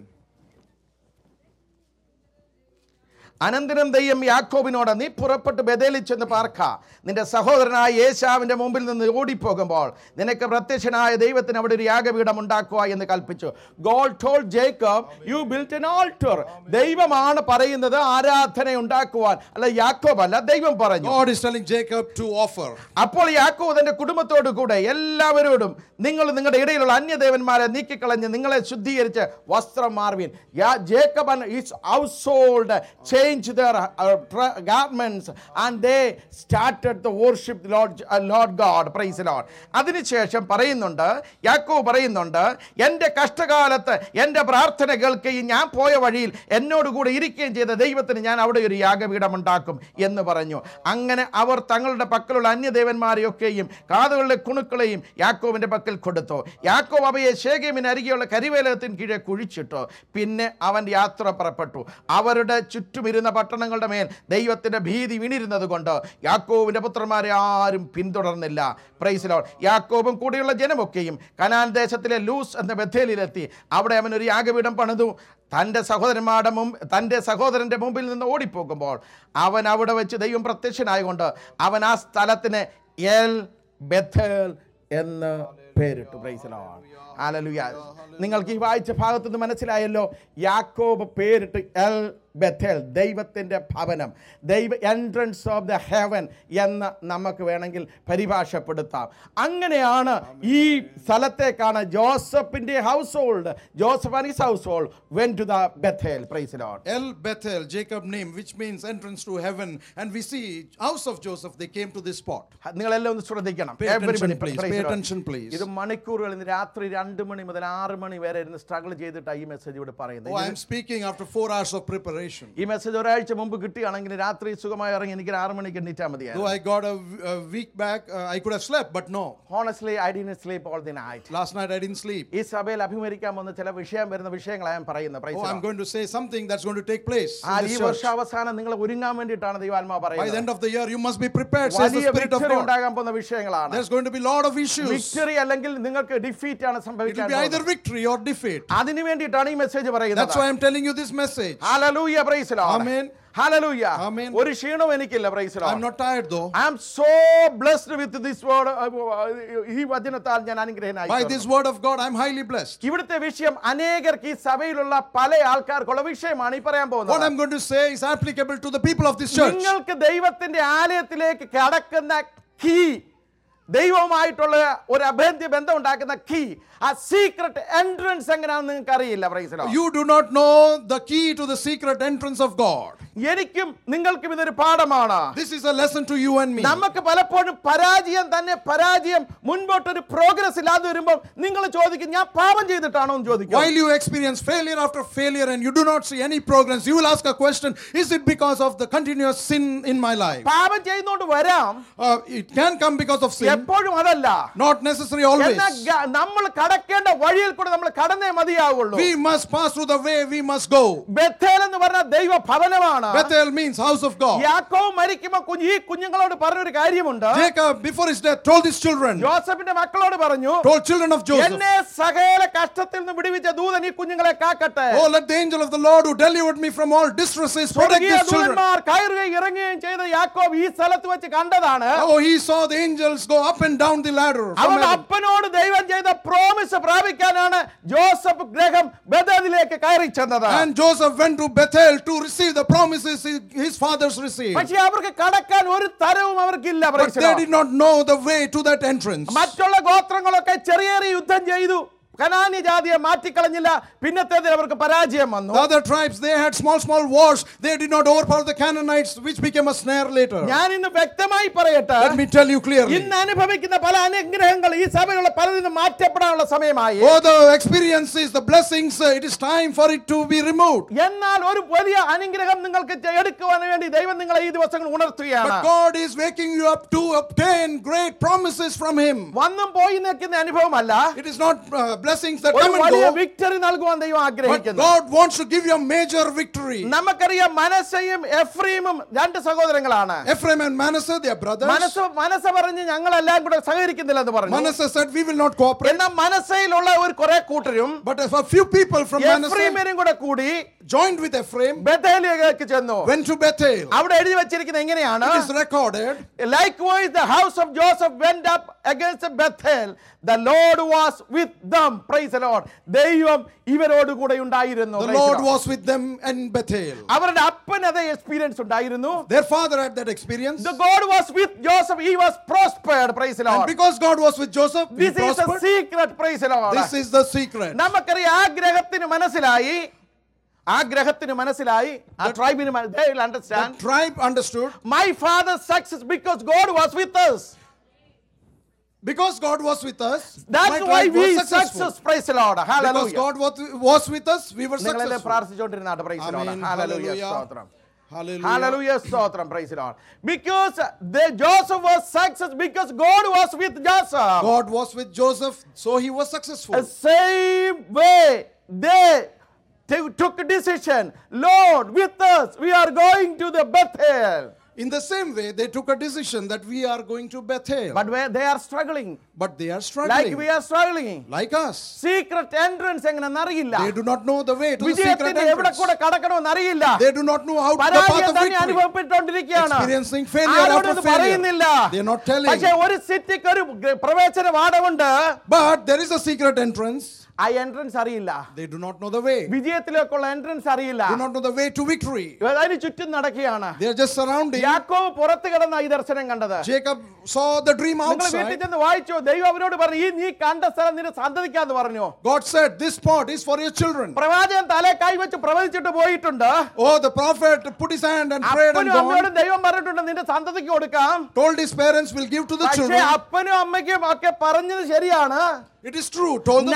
അനന്തരം ദൈവം യാക്കോബിനോട് നീ പുറപ്പെട്ട് ബദലിൽ ചെന്ന് പാർക്ക നിന്റെ സഹോദരനായ യേശാവിന്റെ മുമ്പിൽ നിന്ന് ഓടിപ്പോകുമ്പോൾ നിനക്ക് പ്രത്യക്ഷനായ ദൈവത്തിന് അവിടെ ഒരു യാഗപീഠം ഉണ്ടാക്കുക എന്ന് കൽപ്പിച്ചു God told Jacob you built an altar ദൈവമാണ് പറയുന്നത് ആരാധന ഉണ്ടാക്കുവാൻ അല്ല യാക്കോബ് അല്ല ദൈവം പറഞ്ഞു God is telling Jacob to offer. അപ്പോൾ യാക്കോബ് തന്റെ കുടുംബത്തോടു കൂടെ എല്ലാവരോടും നിങ്ങൾ നിങ്ങളുടെ ഇടയിലുള്ള അന്യദേവന്മാരെ നീക്കിക്കളഞ്ഞ് നിങ്ങളെ ശുദ്ധീകരിച്ച് വസ്ത്രം മാറുവീൻ Jacob and his household change their garments and they started the worship Lord Lord God praise Lord അതിനുശേഷം പറയുന്നുണ്ട് യാക്കോബ് പറയുന്നുണ്ട് എൻ്റെ കഷ്ടകാലത്ത് എൻ്റെ പ്രാർത്ഥന കേൾക്കുകയും ഞാൻ പോയ വഴിയിൽ എന്നോട് കൂടെ ഇരിക്കുകയും ചെയ്ത ദൈവത്തിന് ഞാൻ അവിടെ ഒരു യാഗപീഠം ഉണ്ടാക്കും എന്ന് പറഞ്ഞു അങ്ങനെ അവർ തങ്ങളുടെ പക്കലുള്ള അന്യദേവന്മാരെയൊക്കെയും കാതുകളുടെ കുണുക്കളെയും യാക്കോബിന്റെ പക്കൽ കൊടുത്തു യാക്കോബ് അവയെ ശേഖേമിന് അരികെയുള്ള കരിവേലകത്തിന് കീഴെ കുഴിച്ചിട്ടു പിന്നെ അവൻ യാത്ര പുറപ്പെട്ടു അവരുടെ ചുറ്റുമിരുന്ന പട്ടണങ്ങളുടെ മേൽ ദൈവത്തിന്റെ ഭീതി വീണിരുന്നത് കൊണ്ട് യാക്കോബിന്റെ പുത്രന്മാരെ ആരും പിന്തുടർന്നില്ല പ്രൈസിലോ യാക്കോബും കൂടെയുള്ള ജനമൊക്കെയും കനാൻ ദേശത്തിലെ ലൂസ് എന്ന ബഥേലിലെത്തി അവിടെ അവൻ ഒരു യാഗപീഠം പണിതു തൻ്റെ സഹോദരന്മാരുടെ മുമ്പ് തൻ്റെ സഹോദരൻ്റെ മുമ്പിൽ നിന്ന് ഓടിപ്പോകുമ്പോൾ അവൻ അവിടെ വെച്ച് ദൈവം പ്രത്യക്ഷനായകൊണ്ട് അവൻ ആ സ്ഥലത്തിന് എൽ ബഥേൽ എന്ന് പേരിട്ടു പ്രൈസലാണ് ആലലുയ നിങ്ങൾക്ക് ഈ വായിച്ച ഭാഗത്തു നിന്ന് മനസ്സിലായല്ലോ യാക്കോബ് പേരിട്ട് എൽ ബഥേൽ ദൈവത്തിൻ്റെ ഭവനം ദൈവ എൻട്രൻസ് ഓഫ് ദ ഹെവൻ എന്ന് നമുക്ക് വേണമെങ്കിൽ പരിഭാഷപ്പെടുത്താം അങ്ങനെയാണ് ഈ സ്ഥലത്തേക്കാണ് ജോസഫിൻ്റെ household Joseph and his household went to the Bethel praise Lord El Bethel, Jacob name, which means entrance to heaven. And we see house of Joseph, they came to this spot. നിങ്ങളെല്ലാം ഒന്ന് ശ്രദ്ധിക്കണം Pay attention, Everybody, please. praise Pay the Lord. attention, please. ഇത് മണിക്കൂറുകൾ ഇന്ന് രാത്രി രണ്ട് മണി മുതൽ ആറ് മണി വരെ ഇരുന്ന് സ്ട്രഗിൾ ചെയ്തിട്ട് ഈ മെസ്സേജ് ഇവിടെ Oh, I am പറയുന്നത് speaking after four hours of preparation. preparation. ഈ മെസ്സേജ് ഒരാഴ്ച മുമ്പ് കിട്ടിയാണെങ്കിൽ രാത്രി സുഖമായി ഇറങ്ങി എനിക്ക് ആറ് മണിക്ക് എണ്ണീറ്റാൽ Though മതിയായിരുന്നു I got a, a week back, uh, I could have slept, but no. Honestly I didn't sleep all the night Last night I didn't sleep. ഈ സഭയിൽ അഭിമുഖിക്കാൻ പോകുന്ന ചില വിഷയം വരുന്ന വിഷയങ്ങളാണ് ഞാൻ പറയുന്നത് Praise Oh, the I'm Lord. going to say something that's going to take place. ആ in ഈ this church. വർഷാവസാനം നിങ്ങൾ ഒരുങ്ങാൻ വേണ്ടിയിട്ടാണ് ദൈവാത്മാ By the പറയുന്നത് end of the year, you must be prepared, says the വലിയ Spirit of വിക്ടറി God. ഉണ്ടാകാൻ പോകുന്ന വിഷയങ്ങളാണ് There's going to be a lot of issues. Victory അല്ലെങ്കിൽ നിങ്ങൾക്ക് ഡിഫീറ്റ് ആണ് It will സംഭവിക്കാൻ be either പോകുന്നത്. victory or defeat. അതിനു വേണ്ടിയിട്ടാണ് ഈ മെസ്സേജ് പറയുന്നത് That's why I'm telling you this message. Hallelujah praise Lord Amen. Hallelujah Amen. ഒരു ക്ഷീണവും എനിക്കില്ല praise I'm Lord not tired though. I am so blessed with this word ഈ വചനത്താൽ ഞാൻ അനുഗ്രഹനായി By this word of God, I'm highly blessed. ഇവിടുത്തെ വിഷയം അനേകർക്ക് ഈ സഭയിലുള്ള പല ആൾക്കാർക്കുള്ള വിഷയമാണ് ഈ പറയാൻ What പോകുന്നത് I'm going to say is applicable to the people of this church. നിങ്ങൾക്ക് ദൈവത്തിന്റെ ആലയത്തിലേക്ക് കടക്കുന്ന കീ ദൈവവുമായിട്ടുള്ള ഒരു അഭേദ്യ ബന്ധം ഉണ്ടാക്കുന്ന കീ ആ സീക്രട്ട് എൻട്രൻസ് എങ്ങനെയാണെന്ന് നിങ്ങൾക്ക് അറിയില്ല പ്രൈസിലോ You do not know the key to the secret entrance of God. എനിക്കും നിങ്ങൾക്കും ഇതൊരു പാഠമാണ് This is a lesson to you and me. നമുക്ക് പലപ്പോഴും പരാജയം തന്നെ പരാജയം മുൻപോട്ടൊരു പ്രോഗ്രസ് ഇല്ലാതെ വരുമ്പോൾ നിങ്ങൾ ചോദിക്കും ഞാൻ പാപം ചെയ്തിട്ടാണോ എന്ന് ചോദിക്കും While you experience failure after failure and you do not see any progress, you will ask a question Is it because of the continuous sin in my life? പാപം ചെയ്യുന്നോണ്ട് വരാം Uh, it can come because of sin, എപ്പോഴും അതല്ല not necessary always. എന്നാൽ ഗ- നമ്മൾ കടക്കേണ്ട വഴിയിൽ കൂടെ നമ്മൾ കടന്നേ മതിയാവുള്ളൂ We must pass through the way we must go. ബethേൽ എന്ന് പറഞ്ഞ ദൈവ ഭവനമാണ് Bethel means house of God. യാക്കോവ് മരിക്കുമ്പോ കുഞ്ഞ് ഈ കുഞ്ഞുങ്ങളോട് പറഞ്ഞൊരു കാര്യമുണ്ട് Jacob, before his death, told his children, ജോസഫിന്റെ മക്കളോട് പറഞ്ഞു told children of Joseph, എന്നെ സകല കഷ്ടത്തിൽ നിന്ന് വിടുവിച്ച ദൂതൻ ഈ കുഞ്ഞുങ്ങളെ കാക്കട്ടെ Oh, let the angel of the Lord who delivered me from all distresses protect സ്വർഗീയ these children. ദൂതന്മാർ കയറുകയും ഇറങ്ങുകയും ചെയ്ത യാക്കോബ് ഈ സ്ഥലത്ത് വെച്ച് കണ്ടതാണ് Oh, he saw the angels go up and down the ladder. from അവൻ heaven. അപ്പനോട് ദൈവം ചെയ്ത പ്രോമിസ് പ്രാപിക്കാനാണ് ജോസഫ് ഗ്രഹം ബദലിലേക്ക് കയറി ചെന്നത് And Joseph went to Bethel to receive the promises his- his fathers received. പക്ഷെ അവർക്ക് കടക്കാൻ ഒരു തരവും അവർക്കില്ല But praise the they Lord. did not know the way to that entrance. മറ്റുള്ള ഗോത്രങ്ങളൊക്കെ ചെറിയ ചെറിയ യുദ്ധം ചെയ്തു കനാന്യ ജാതിയെ മാറ്റിക്കളഞ്ഞില്ല പിന്നത്തേതിൽ അവർക്ക് പരാജയം വന്നു The other tribes, they had small, small wars. They did not overpower the Canaanites, which became a snare later. ഞാൻ ഇന്ന് വ്യക്തമായി പറയട്ടെ Let me tell you clearly. ഇന്ന് അനുഭവിക്കുന്ന പല അനുഗ്രഹങ്ങൾ ഈ സഭയിലുള്ള പലതിനും മാറ്റപ്പെടാനുള്ള സമയമായി Oh, the experiences, the blessings, uh, it is time for it to be removed. എന്നാൽ ഒരു വലിയ അനുഗ്രഹം നിങ്ങൾക്ക് ചെ- എടുക്കുവാൻ വേണ്ടി ദൈവം നിങ്ങളെ ഈ ദിവസങ്ങൾ ഉണർത്തുകയാണ് But God is waking you up to obtain great promises from Him. വന്നും പോയി നിൽക്കുന്ന അനുഭവമല്ല It is not uh, blessings that ഒരു come and വലിയ go, വിക്ടറി നൽകുവാൻ ദൈവം but ആഗ്രഹിക്കുന്നു God wants to give you a major victory. നമുക്കറിയാം മനസ്സയും എഫ്രീമും രണ്ട് സഹോദരങ്ങളാണ് Ephraim and Manasseh, they are brothers. മനസ്സ് മനസ്സ് പറഞ്ഞ് ഞങ്ങളെല്ലാം കൂടെ സഹകരിക്കുന്നില്ലെന്ന് പറഞ്ഞു Manasseh said, We will not cooperate. എന്നാൽ മനസ്സയിലുള്ള ഒരു കുറെ കൂട്ടരും But if a few people from Manasseh എഫ്രീമിനും കൂടെ കൂടി joined with Ephraim, ബഥേലിലേക്ക് ചെന്നു went to Bethel. അവിടെ എഴുതി വെച്ചിരിക്കുന്നത് എങ്ങനെയാണ് It is recorded. Likewise, the house of Joseph went up against Bethel. The Lord was with them. Praise the Lord. ദൈവം ഇവരോട് കൂടെ ഉണ്ടായിരുന്നു The Praise the Lord Lord. was with them in Bethel. അവരുടെ അപ്പൻ അതേ എക്സ്പീരിയൻസ് ഉണ്ടായിരുന്നു Their father had that experience. The God was with Joseph. He was prospered. Praise the And Lord. because God was with Joseph, he This is the prospered. secret. Praise the Lord. This is the secret. നമുക്കറിയാം ആ ഗ്രഹത്തിന് മനസ്സിലായി ആ ഗ്രഹത്തിന് മനസ്സിലായി ആ ട്രൈബിന് they will The understand tribe understood my father's success because God was with us because God was with us. my that's why tribe was we successful. success praise the Lord Because hallelujah God was, was with us, we were നിങ്ങളെല്ലാം successful. പ്രാർത്ഥിച്ചുകൊണ്ടിരുന്നാട്ട് price Amen. Hallelujah Hallelujah. സ്തോത്രം Hallelujah. Hallelujah സ്തോത്രം praise Lord because the Joseph was success because God was with Joseph God was with Joseph, so he was successful. the same way they t- took a decision Lord with us we are going to the Bethel In the same way, they took a decision that we are going to Bethel. but where they are struggling But they are like struggling. we are struggling like us. secret entrance എങ്ങനെയെന്ന് അറിയില്ല They do not know the way to the secret വിജയത്തിന്റെ എവിടെ entrance. കൂടെ കടക്കണമെന്ന് അറിയില്ല They do not know how to the path പരാജയം of തന്നെ victory. അനുഭവപ്പെട്ടുകൊണ്ടിരിക്കുകയാണ് Experiencing failure ആരോടും after ഇത് failure. പറയുന്നില്ല They are not telling. പക്ഷേ ഒരു സിറ്റിക്ക് ഒരു ഗ- പ്രവേശന വാടമുണ്ട് But there is a secret entrance. ആ എൻട്രൻസ് അറിയില്ല They do not know the way. വിജയത്തിലേക്കുള്ള എൻട്രൻസ് അറിയില്ല Do not know the way to victory. അതിന് ചുറ്റും നടക്കുകയാണ് They are just surrounding. യാക്കോവ് പുറത്ത് കിടന്ന ഈ ദർശനം കണ്ടത് Jacob saw the dream നിങ്ങൾ വീട്ടിൽ outside. ചെന്ന് വായിച്ചു ദൈവം അവരോട് പറഞ്ഞു ഈ നീ കണ്ട സ്ഥലം നിന്റെ സന്തതിക്കാന്ന് പറഞ്ഞു God said, This spot is for your children. പ്രവാചകൻ തലേ കൈവച്ച് പ്രവചിച്ചിട്ട് പോയിട്ടുണ്ട് Oh, the prophet put his hand and prayed and അപ്പനും അമ്മയോടും gone. ദൈവം പറഞ്ഞിട്ടുണ്ട് നിന്റെ സന്തതിക്ക് കൊടുക്കാം Told his parents will give to the പക്ഷേ children. അപ്പനും അമ്മയ്ക്കും ഒക്കെ പറഞ്ഞത് ശരിയാണ് It is true. Told the Nothing father.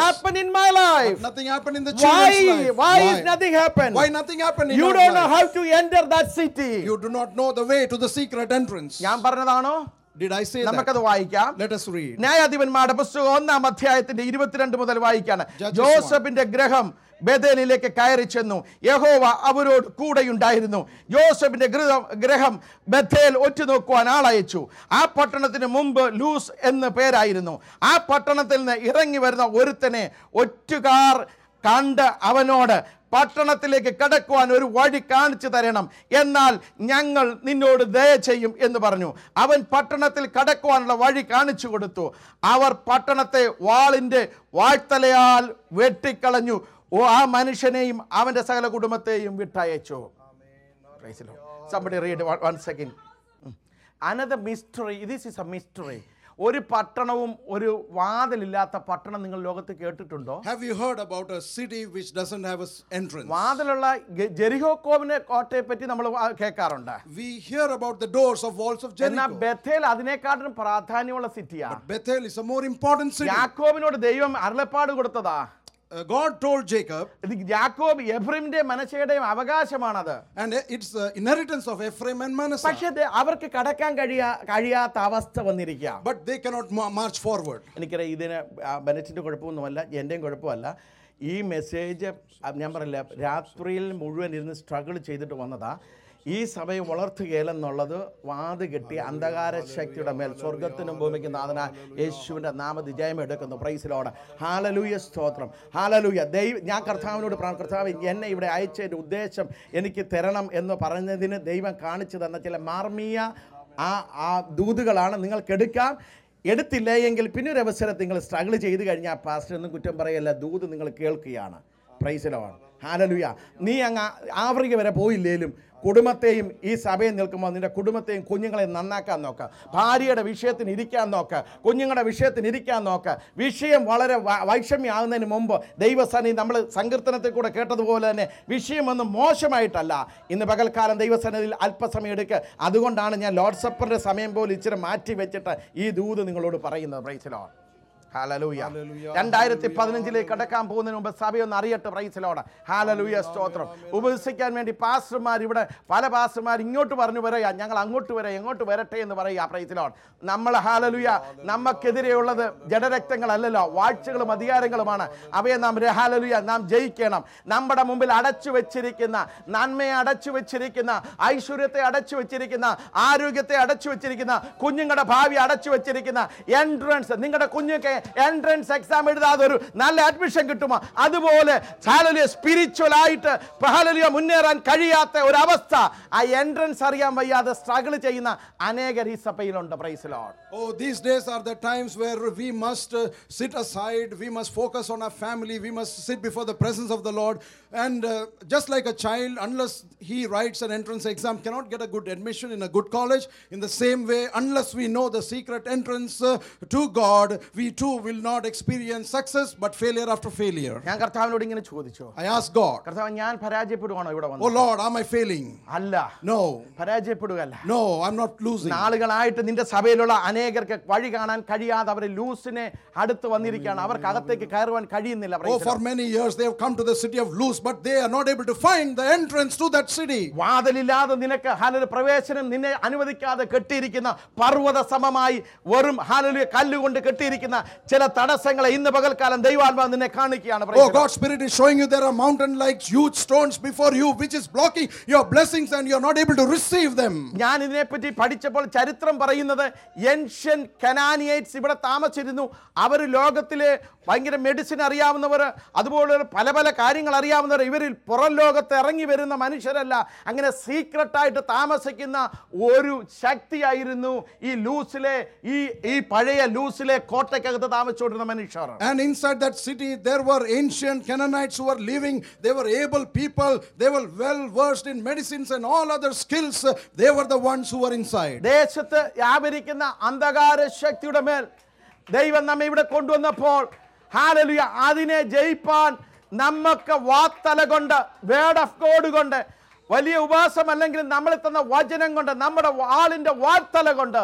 happened in my life? Nothing happened in the children's Why? life. Why is nothing happened? Why nothing happened in You our don't know life? how to enter that city. You do not know the way to the secret entrance. ഞാൻ പറഞ്ഞതാണോ Did I say നമുക്കത് that? വായിക്കാം Let us read. ന്യായാധിപന്മാരുടെ പുസ്തകം ഒന്നാം അധ്യായത്തിന്റെ ഇരുപത്തിരണ്ട് മുതൽ വായിക്കാണ് Judges ജോസഫിന്റെ ഗ്രഹം ബദേലിലേക്ക് കയറി ചെന്നു യഹോവ അവരോട് കൂടെയുണ്ടായിരുന്നു ജോസഫിന്റെ ഗൃഹം ഗ്രഹം ബഥേൽ ഒറ്റുനോക്കുവാൻ ആളയച്ചു ആ പട്ടണത്തിന് മുമ്പ് ലൂസ് എന്ന് പേരായിരുന്നു ആ പട്ടണത്തിൽ നിന്ന് ഇറങ്ങി വരുന്ന ഒരുത്തനെ ഒറ്റുകാർ കണ്ട് അവനോട് പട്ടണത്തിലേക്ക് കടക്കുവാൻ ഒരു വഴി കാണിച്ചു തരണം എന്നാൽ ഞങ്ങൾ നിന്നോട് ദയ ചെയ്യും എന്ന് പറഞ്ഞു അവൻ പട്ടണത്തിൽ കടക്കുവാനുള്ള വഴി കാണിച്ചു കൊടുത്തു അവർ പട്ടണത്തെ വാളിൻ്റെ വാഴ്ത്തലയാൽ വെട്ടിക്കളഞ്ഞു ഓ ആ മനുഷ്യനെയും അവൻ്റെ സകല കുടുംബത്തെയും വിട്ടയച്ചു Praise the Lord. Somebody read one, one second. Mm. Another mystery. This is a mystery. ഒരു പട്ടണവും ഒരു വാതിലില്ലാത്ത പട്ടണം നിങ്ങൾ ലോകത്ത് കേട്ടിട്ടുണ്ടോ Have you heard about a city which doesn't have an entrance? വാതിലുള്ള ഗ- ജെറിഹോക്കോവിനെ കോട്ടയെ പറ്റി നമ്മൾ കേൾക്കാറുണ്ട് We hear about the doors of walls of എന്നാൽ Jericho. ബഥേൽ അതിനേക്കാട്ടിലും പ്രാധാന്യമുള്ള സിറ്റിയാണ് Bethel is a more important city. യാക്കോബിനോട് ദൈവം അരുളപ്പാട് കൊടുത്തതാ Uh, God told Jacob, ഇത് യാക്കോബ് എഫ്രിമിന്റെ മനശയുടെയും അവകാശമാണത് and it's the inheritance of Ephraim and Manasseh. പക്ഷെ ഇത് അവർക്ക് കടക്കാൻ കഴിയാ കഴിയാത്ത അവസ്ഥ വന്നിരിക്കുക But they cannot ma- march forward. എനിക്കറിയാം ഇതിന് ആ, ബെനറ്റിൻ്റെ കുഴപ്പമൊന്നുമല്ല എൻ്റെയും കുഴപ്പമല്ല ഈ മെസ്സേജ് ആ, ഞാൻ പറയില്ല രാത്രിയിൽ മുഴുവൻ ഇരുന്ന് സ്ട്രഗിൾ ചെയ്തിട്ട് വന്നതാ ഈ സഭയെ വളർത്തുകയില്ലെന്നുള്ളത് വാത് കെട്ടി അന്ധകാര ശക്തിയുടെ മേൽ സ്വർഗത്തിനും ഭൂമിക്കും നാഥന യേശുവിൻ്റെ നാമ വിജയം എടുക്കുന്നു പ്രൈസിലോട് ഹാലലൂയ സ്തോത്രം ഹാലലൂയ ദൈവ ഞാൻ കർത്താവിനോട് പ്രാ കർത്താവ് എന്നെ ഇവിടെ അയച്ചതിൻ്റെ ഉദ്ദേശം എനിക്ക് തരണം എന്ന് പറഞ്ഞതിന് ദൈവം കാണിച്ചു തന്ന ചില മാർമീയ ആ ആ ദൂതുകളാണ് നിങ്ങൾക്ക് എടുക്കാം എടുത്തില്ല എങ്കിൽ പിന്നെ ഒരു അവസരത്തിൽ നിങ്ങൾ സ്ട്രഗിൾ ചെയ്ത് കഴിഞ്ഞാൽ പാസ്റ്റർ ഒന്നും കുറ്റം പറയല്ല ദൂത് നിങ്ങൾ കേൾക്കുകയാണ് പ്രൈസിലാണ് ഹാലലുയ നീ അങ്ങ് ആഫ്രിക്ക വരെ പോയില്ലേലും കുടുംബത്തെയും ഈ സഭയിൽ നിൽക്കുമ്പോൾ നിന്റെ കുടുംബത്തെയും കുഞ്ഞുങ്ങളെയും നന്നാക്കാൻ നോക്കുക ഭാര്യയുടെ വിഷയത്തിന് ഇരിക്കാൻ നോക്കുക കുഞ്ഞുങ്ങളുടെ വിഷയത്തിന് ഇരിക്കാൻ നോക്കുക വിഷയം വളരെ വ- വൈഷമ്യമാകുന്നതിന് മുമ്പ് ദൈവസനി നമ്മൾ സങ്കീർത്തനത്തിൽ കൂടെ കേട്ടതുപോലെ തന്നെ വിഷയമൊന്നും മോശമായിട്ടല്ല ഇന്ന് പകൽക്കാലം ദൈവസന്നിധിയിൽ അല്പസമയം എടുക്കുക അതുകൊണ്ടാണ് ഞാൻ ലോഡ് സപ്പറിൻ്റെ സമയം പോലും ഇച്ചിരി മാറ്റി വെച്ചിട്ട് ഈ ദൂത് നിങ്ങളോട് പറയുന്നത് പ്രൈസിലോ ഹാലലൂയ രണ്ടായിരത്തി പതിനഞ്ചിലേക്ക് കടക്കാൻ പോകുന്നതിന് മുമ്പ് സഭയൊന്ന് അറിയട്ടെ പ്രൈസിലോട് ഹാലലൂയ സ്തോത്രം ഉപസിക്കാൻ വേണ്ടി പാസ്റ്റർമാർ ഇവിടെ പല പാസ്റ്റർമാർ ഇങ്ങോട്ട് പറഞ്ഞു പറയാ ഞങ്ങൾ അങ്ങോട്ട് വരാം എങ്ങോട്ട് വരട്ടെ എന്ന് പറയുക പ്രൈസിലോട് നമ്മൾ ഹാലലൂയ നമുക്കെതിരെയുള്ളത് ജഡരക്തങ്ങളല്ലല്ലോ വാഴ്ചകളും അധികാരങ്ങളുമാണ് അവയെ നാം ര- ഹാലലൂയ നാം ജയിക്കണം നമ്മുടെ മുമ്പിൽ അടച്ചു വെച്ചിരിക്കുന്ന നന്മയെ അടച്ചു വെച്ചിരിക്കുന്ന ഐശ്വര്യത്തെ അടച്ചു വെച്ചിരിക്കുന്ന ആരോഗ്യത്തെ അടച്ചു വെച്ചിരിക്കുന്ന കുഞ്ഞുങ്ങളുടെ ഭാവി അടച്ചു വെച്ചിരിക്കുന്ന എൻട്രൻസ് നിങ്ങളുടെ കുഞ്ഞുക്ക് എൻട്രൻസ് എക്സാം എഴുതാതെ ഒരു നല്ല അഡ്മിഷൻ കിട്ടുമോ അതുപോലെ ഹാലലിയ സ്പിരിച്വൽ ആയിട്ട് ഹാലലിയ മുന്നേറാൻ കഴിയാത്ത ഒരു അവസ്ഥ ആ എൻട്രൻസ് അറിയാൻ വയ്യാതെ സ്ട്രഗിൾ ചെയ്യുന്ന അനേകർ ഈ സഭയിലുണ്ട് praise Lord Oh, these days are the times where we must uh, sit aside, we must focus on our family, we must sit before the presence of the Lord. And uh, just like a child, unless he writes an entrance exam, cannot get a good admission in a good college, in the same way, unless we know the secret entrance uh, to God, we too will not experience success but failure after failure. ഞാൻ കർത്താവിനോട് ഇങ്ങനെ ചോദിച്ചു I ask God, കർത്താവ് ഞാൻ പരാജയപ്പെടുവാണോ ഇവിടെ Oh വന്നത് Lord, am I failing? അല്ല No, പരാജയപ്പെടുകയല്ല no, I'm not losing. നാളുകളായിട്ട് നിന്റെ സഭയിലുള്ള അനേകർക്ക് വഴി കാണാൻ കഴിയാതെ അവർ ലൂസിനെ അടുത്ത് വന്നിരിക്കുകയാണ് അവർക്ക് അകത്തേക്ക് കയറുവാൻ കഴിയുന്നില്ല Oh, praise the for Lord. many years they have come to the city of Luz, but they are not able to find the entrance to that city. വാതിലില്ലാതെ നിനക്ക് ഹാലൊരു പ്രവേശനം നിന്നെ അനുവദിക്കാതെ കെട്ടിയിരിക്കുന്ന പർവ്വത സമമായി വെറും ഹാലൊരു കല്ലുകൊണ്ട് കെട്ടിയിരിക്കുന്ന ചില തടസ്സങ്ങളെ ഇന്ന് പകൽക്കാലം ദൈവാത്മാവ് നിന്നെ കാണിക്കുകയാണ് praise Oh, the Lord. God's Spirit is showing you there are mountain like huge stones before you, which is blocking your blessings and you're not able to receive them. ഞാൻ ഇതിനെപ്പറ്റി പഠിച്ചപ്പോൾ ചരിത്രം പറയുന്നത് ഏൻഷ്യൻ കനാനിയറ്റ്സ് ഇവിടെ താമസിച്ചിരുന്നു അവർ ലോകത്തിലെ ഭയങ്കര മെഡിസിൻ അറിയാവുന്നവർ അതുപോലെ പല പല കാര്യങ്ങൾ അറിയാവുന്നവർ ഇവരിൽ പുറം ലോകത്ത് ഇറങ്ങി വരുന്ന മനുഷ്യരല്ല അങ്ങനെ സീക്രട്ടായിട്ട് താമസിക്കുന്ന ഒരു ശക്തിയായിരുന്നു ഈ ലൂസിലെ ഈ ഈ പഴയ ലൂസിലെ കോട്ടയ്ക്കകത്ത് താമസിച്ചുകൊണ്ടിരുന്ന മനുഷ്യർ And inside that city, there were ancient Canaanites who were living. They were able people. They were well versed in medicines and all other skills. They were the ones who were inside. ദേശത്ത് വ്യാപരിക്കുന്ന അന്ധകാര ശക്തിയുടെ മേൽ ദൈവം നമ്മെ ഇവിടെ കൊണ്ടുവന്നപ്പോൾ ഹാലലുയ അതിനെ ജയിപ്പാൻ നമുക്ക് വാത്തല കൊണ്ട് വേർഡ് ഓഫ് ഗോഡ് കൊണ്ട് വലിയ ഉപവാസം അല്ലെങ്കിൽ നമ്മൾ തന്ന വചനം കൊണ്ട് നമ്മുടെ ആളിൻ്റെ വാർത്തല കൊണ്ട്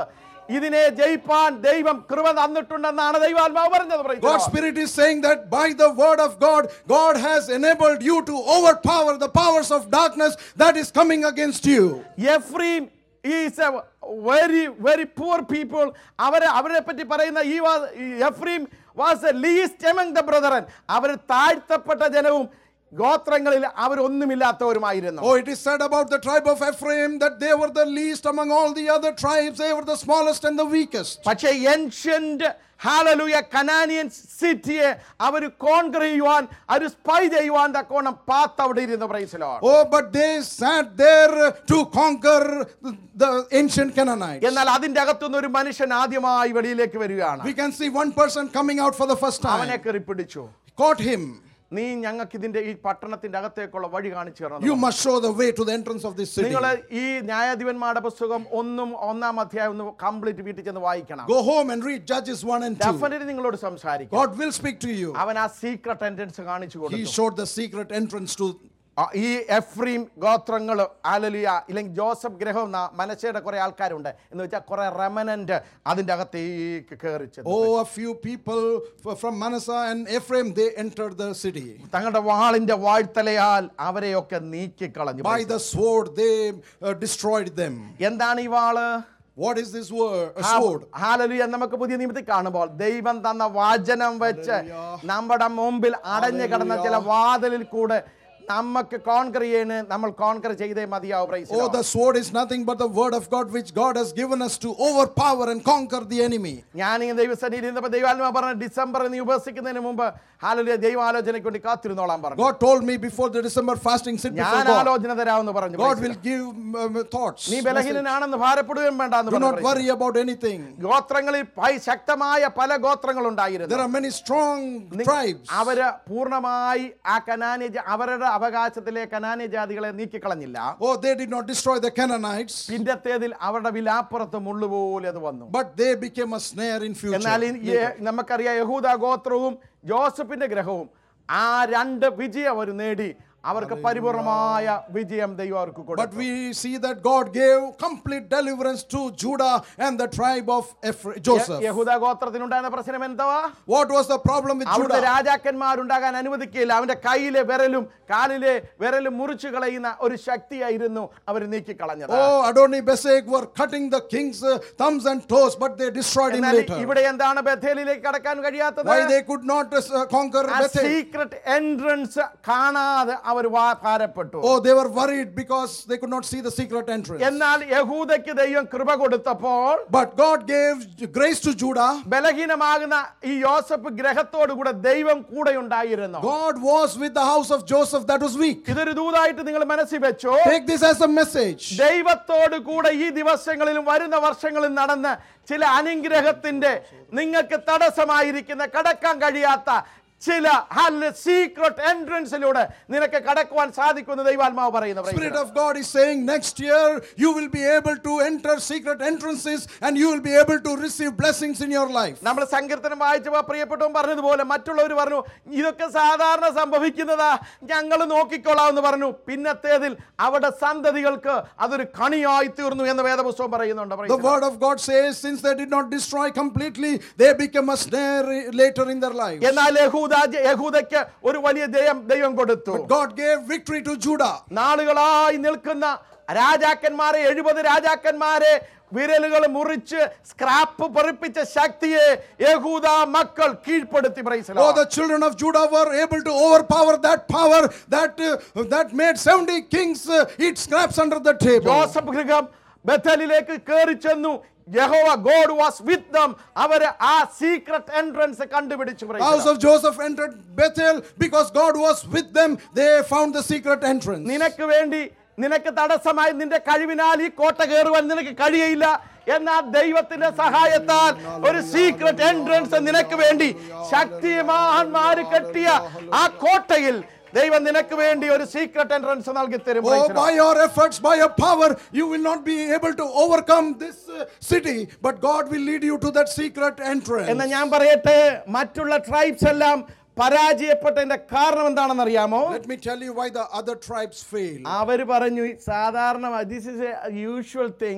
ഇതിനെ ജയിപ്പാൻ ദൈവം കൃപ തന്നിട്ടുണ്ടെന്നാണ് ദൈവാത്മാവ് പറഞ്ഞത് praise the God's Lord. Spirit is saying that by the word of God, God has enabled you to overpower the powers of darkness that is coming against you. Ephraim is a very very poor people അവരെ അവരെ പറ്റി പറയുന്ന ഈ Ephraim was a least among the brethren അവർ താഴ്ത്തപ്പെട്ട ജനവും ഗോത്രങ്ങളിൽ അവരൊന്നുമില്ലാത്തവരുമായിരുന്നു Oh, it is said about the tribe of Ephraim that they were the least among all the other tribes, they were the smallest and the weakest. പക്ഷേ ancient hallelujah Canaanite സിറ്റിയെ അവർ conquer ചെയ്യുവാൻ അവർ spy ചെയ്യുവാൻ തക്കോണം path അവിടെ ഇരുന്ന് പ്രൈസിലോ Oh, but they sat there to conquer the, the ancient Canaanites. എന്നാൽ അതിന്റെ അകത്തുനിന്ന് ഒരു മനുഷ്യൻ ആദ്യമായി വെളിയിലേക്ക് വരികയാണ് We can see one person coming out for the first അവനെ time. കയറി പിടിച്ചു Caught him. നീ ഞങ്ങൾക്ക് ഇതിന്റെ ഈ പട്ടണത്തിന്റെ അകത്തേക്കുള്ള വഴി കാണിച്ചു തരണം You must show the way to the entrance of this city. നിങ്ങൾ ഈ ന്യായാധിപന്മാരുടെ പുസ്തകം ഒന്നും ഒന്നാം അധ്യായം ഒന്ന് കംപ്ലീറ്റ് വീട്ടിൽ ചെന്ന് വായിക്കണം Go home and read Judges 1 and 2. Definitely നിങ്ങളോട് സംസാരിക്കും God will speak to you. അവൻ ആ സീക്രട്ട് എൻട്രൻസ് കാണിച്ചു He കൊടുത്തു showed the secret entrance to. ആ, ഈ എഫ്രീം ഗോത്രങ്ങൾ ആലലിയ ഇല്ലെങ്കിൽ ജോസഫ് ഗ്രഹം എന്ന മനസ്സയുടെ കുറെ ആൾക്കാരുണ്ട് എന്ന് വെച്ചാൽ കുറെ റെമനന്റ് അതിന്റെ അകത്തേക്ക് കയറി ചെന്നു. Oh, a few people f- from Manasseh and Ephraim, they entered the city. തങ്ങളുടെ വാളിന്റെ വാഴ്ത്തലയാൽ അവരെയൊക്കെ നീക്കിക്കളഞ്ഞു By the sword, they uh, destroyed them. എന്താണ് ഈ വാള് What is this word? A sword. ഹാലലുയ നമുക്ക് പുതിയ നിമിത്തി കാണുമ്പോൾ ദൈവം തന്ന വാചനം വെച്ച് നമ്മുടെ മുമ്പിൽ അടഞ്ഞു കിടന്ന ചില വാതിലിൽ കൂടെ നമുക്ക് കോൺകർ ചെയ്യാൻ നമ്മൾ കോൺകർ ചെയ്തേ മതിയാവും praise the Oh, Lord. the sword is nothing but the word of God which God has given us to overpower and conquer the enemy. ഞാൻ ഈ ദൈവസന്നിധിയിൽ ഇരുന്നപ്പോൾ ദൈവാത്മാ പറഞ്ഞ ഡിസംബർ നീ ഉപസിക്കുന്നതിന് മുമ്പ് ഹാലലുയ ദൈവാലോചനയ്ക്ക് വേണ്ടി കാത്തിരുന്നോളാൻ പറഞ്ഞു God told me before the December fasting, sit before ഞാൻ God. ആലോചന തരാമെന്ന് പറഞ്ഞു God praise the will Lord. give um, thoughts. നീ message. ബലഹീനനാണെന്ന് ഭാരപ്പെടുകയും വേണ്ടെന്ന് Do പറഞ്ഞു not praise the worry about anything. Lord. ഗോത്രങ്ങളിൽ പൈ- ശക്തമായ പല ഗോത്രങ്ങളുണ്ടായിരുന്നു There are many strong നി- tribes. അവര് പൂർണ്ണമായി ആ കനാന്യ ജ- അവരുടെ അവകാശത്തിലെ കനാന്യ ജാതികളെ നീക്കിക്കളഞ്ഞില്ല Oh, they did not destroy the Canaanites, പിന്നത്തേതിൽ അവരുടെ വിലാപ്പുറത്ത് മുള്ളുപോലെ അത് വന്നു but they became a snare in എന്നാൽ future. ഈ- ഈ നമുക്കറിയാം യഹൂദ ഗോത്രവും ജോസഫിന്റെ ഗ്രഹവും ആ രണ്ട് വിജയം അവർ നേടി അവർക്ക് പരിപൂർണമായ വിജയം ദൈവം അവർക്ക് But കൊടുത്തു we see that God gave complete deliverance to Judah and the tribe of Ephra- Joseph. യഹൂദ ഗോത്രത്തിനുണ്ടായിരുന്ന പ്രശ്നം എന്തുവാ What was the problem with അവിടുത്തെ Judah? രാജാക്കന്മാരുണ്ടാകാൻ അനുവദിക്കില്ല അവന്റെ കയ്യിലെ വിരലും കാലിലെ വിരലും മുറിച്ചു കളയുന്ന ഒരു ശക്തിയായിരുന്നു അവർ നീക്കിക്കളഞ്ഞത് Oh, Adoni Besek were cutting the king's uh, thumbs and toes, but they destroyed him എന്നാൽ later. ഇവിടെ എന്താണ് ബഥേലിലേക്ക് കടക്കാൻ കഴിയാത്തത് Why they could not uh, conquer Bethel? Secret entrance കാണാതെ അവർ ഭാരപ്പെട്ടു Oh, they were worried because they could not see the secret entrance. എന്നാൽ യഹൂദയ്ക്ക് ദൈവം കൃപ കൊടുത്തപ്പോൾ But God gave grace to Judah. ബലഹീനമാകുന്ന ഈ യോസഫ് ഗ്രഹത്തോടു കൂടെ ദൈവം കൂടെ ഉണ്ടായിരുന്നു God was with the house of Joseph that was weak. ഇതൊരു ദൂതായിട്ട് നിങ്ങൾ മനസ്സിൽ വെച്ചോ Take this as a message. ദൈവത്തോട് കൂടെ ഈ ദിവസങ്ങളിലും വരുന്ന വർഷങ്ങളിലും നടന്ന് ചില അനുഗ്രഹത്തിന്റെ നിങ്ങൾക്ക് തടസ്സമായിരിക്കുന്ന കടക്കാൻ കഴിയാത്ത ചില സീക്രട്ട് എൻട്രൻസിലൂടെ നിനക്ക് കടക്കുവാൻ സാധിക്കുമെന്ന് ദൈവാത്മാവ് പറയുന്നു Praise the Spirit Lord. of God is saying next year you will be able to enter secret entrances and you will be able to receive blessings in your life. നമ്മൾ സങ്കീർത്തനം വായിച്ചപ്പോൾ പ്രിയപ്പെട്ടവൻ പറഞ്ഞതുപോലെ മറ്റുള്ളവർ പറഞ്ഞു ഇതൊക്കെ സാധാരണ സംഭവിക്കുന്നതാ ഞങ്ങൾ നോക്കിക്കൊള്ളാം എന്ന് പറഞ്ഞു പിന്നത്തേതിൽ അവിടെ സന്തതികൾക്ക് അതൊരു കണിയായി തീർന്നു എന്ന് വേദപുസ്തകം പറയുന്നുണ്ട് Praise The the Lord. word of God says, since they did not destroy completely, they became a snare later in their lives. എന്നാൽ യഹൂദ യഹൂദയ്ക്ക് ഒരു വലിയ ജയം ദൈവം കൊടുത്തു God gave victory to Judah. നാളുകളായി നിൽക്കുന്ന രാജാക്കന്മാരെ എഴുപത് രാജാക്കന്മാരെ വിരലുകൾ മുറിച്ച് സ്ക്രാപ്പ് പറിപ്പിച്ച ശക്തിയെ യഹൂദ മക്കൾ കീഴ്പ്പെടുത്തി praise the Oh, Lord. the children of Judah were able to overpower that power that, uh, that made 70 kings uh, eat scraps under the table. Joseph ഗൃഹം ബഥലിലേക്ക് കയറി ചെന്നു യഹോവ ഗോഡ് വാസ് വിത്ത് ദം അവര് ആ സീക്രട്ട് എൻട്രൻസ് കണ്ടുപിടിച്ചു praise the House Lord. of Joseph entered Bethel because God was with them. They found the secret entrance. നിനക്ക് വേണ്ടി നിനക്ക് തടസ്സമായി നിന്റെ കഴിവിനാൽ ഈ കോട്ട കയറുവാൻ നിനക്ക് കഴിയയില്ല എന്നാൽ ദൈവത്തിന്റെ സഹായത്താൽ ഒരു സീക്രട്ട് എൻട്രൻസ് നിനക്ക് വേണ്ടി ശക്തിമാന്മാര് കെട്ടിയ ആ കോട്ടയിൽ ദൈവം നിനക്ക് വേണ്ടി ഒരു സീക്രട്ട് എൻട്രൻസ് നൽകി തരും Oh, Praise the Lord. by your efforts, by your power, you will not be able to overcome this uh, city, but God will lead you to that secret entrance. എന്ന് ഞാൻ പറയട്ടെ മറ്റുള്ള tribes എല്ലാം പരാജയപ്പെട്ടതിന്റെ കാരണം എന്താണെന്ന് അറിയാമോ Let me tell you why the other tribes fail. അവർ പറഞ്ഞു സാധാരണ ദിസ് ഇസ് യൂഷ്വൽ തിങ്സ്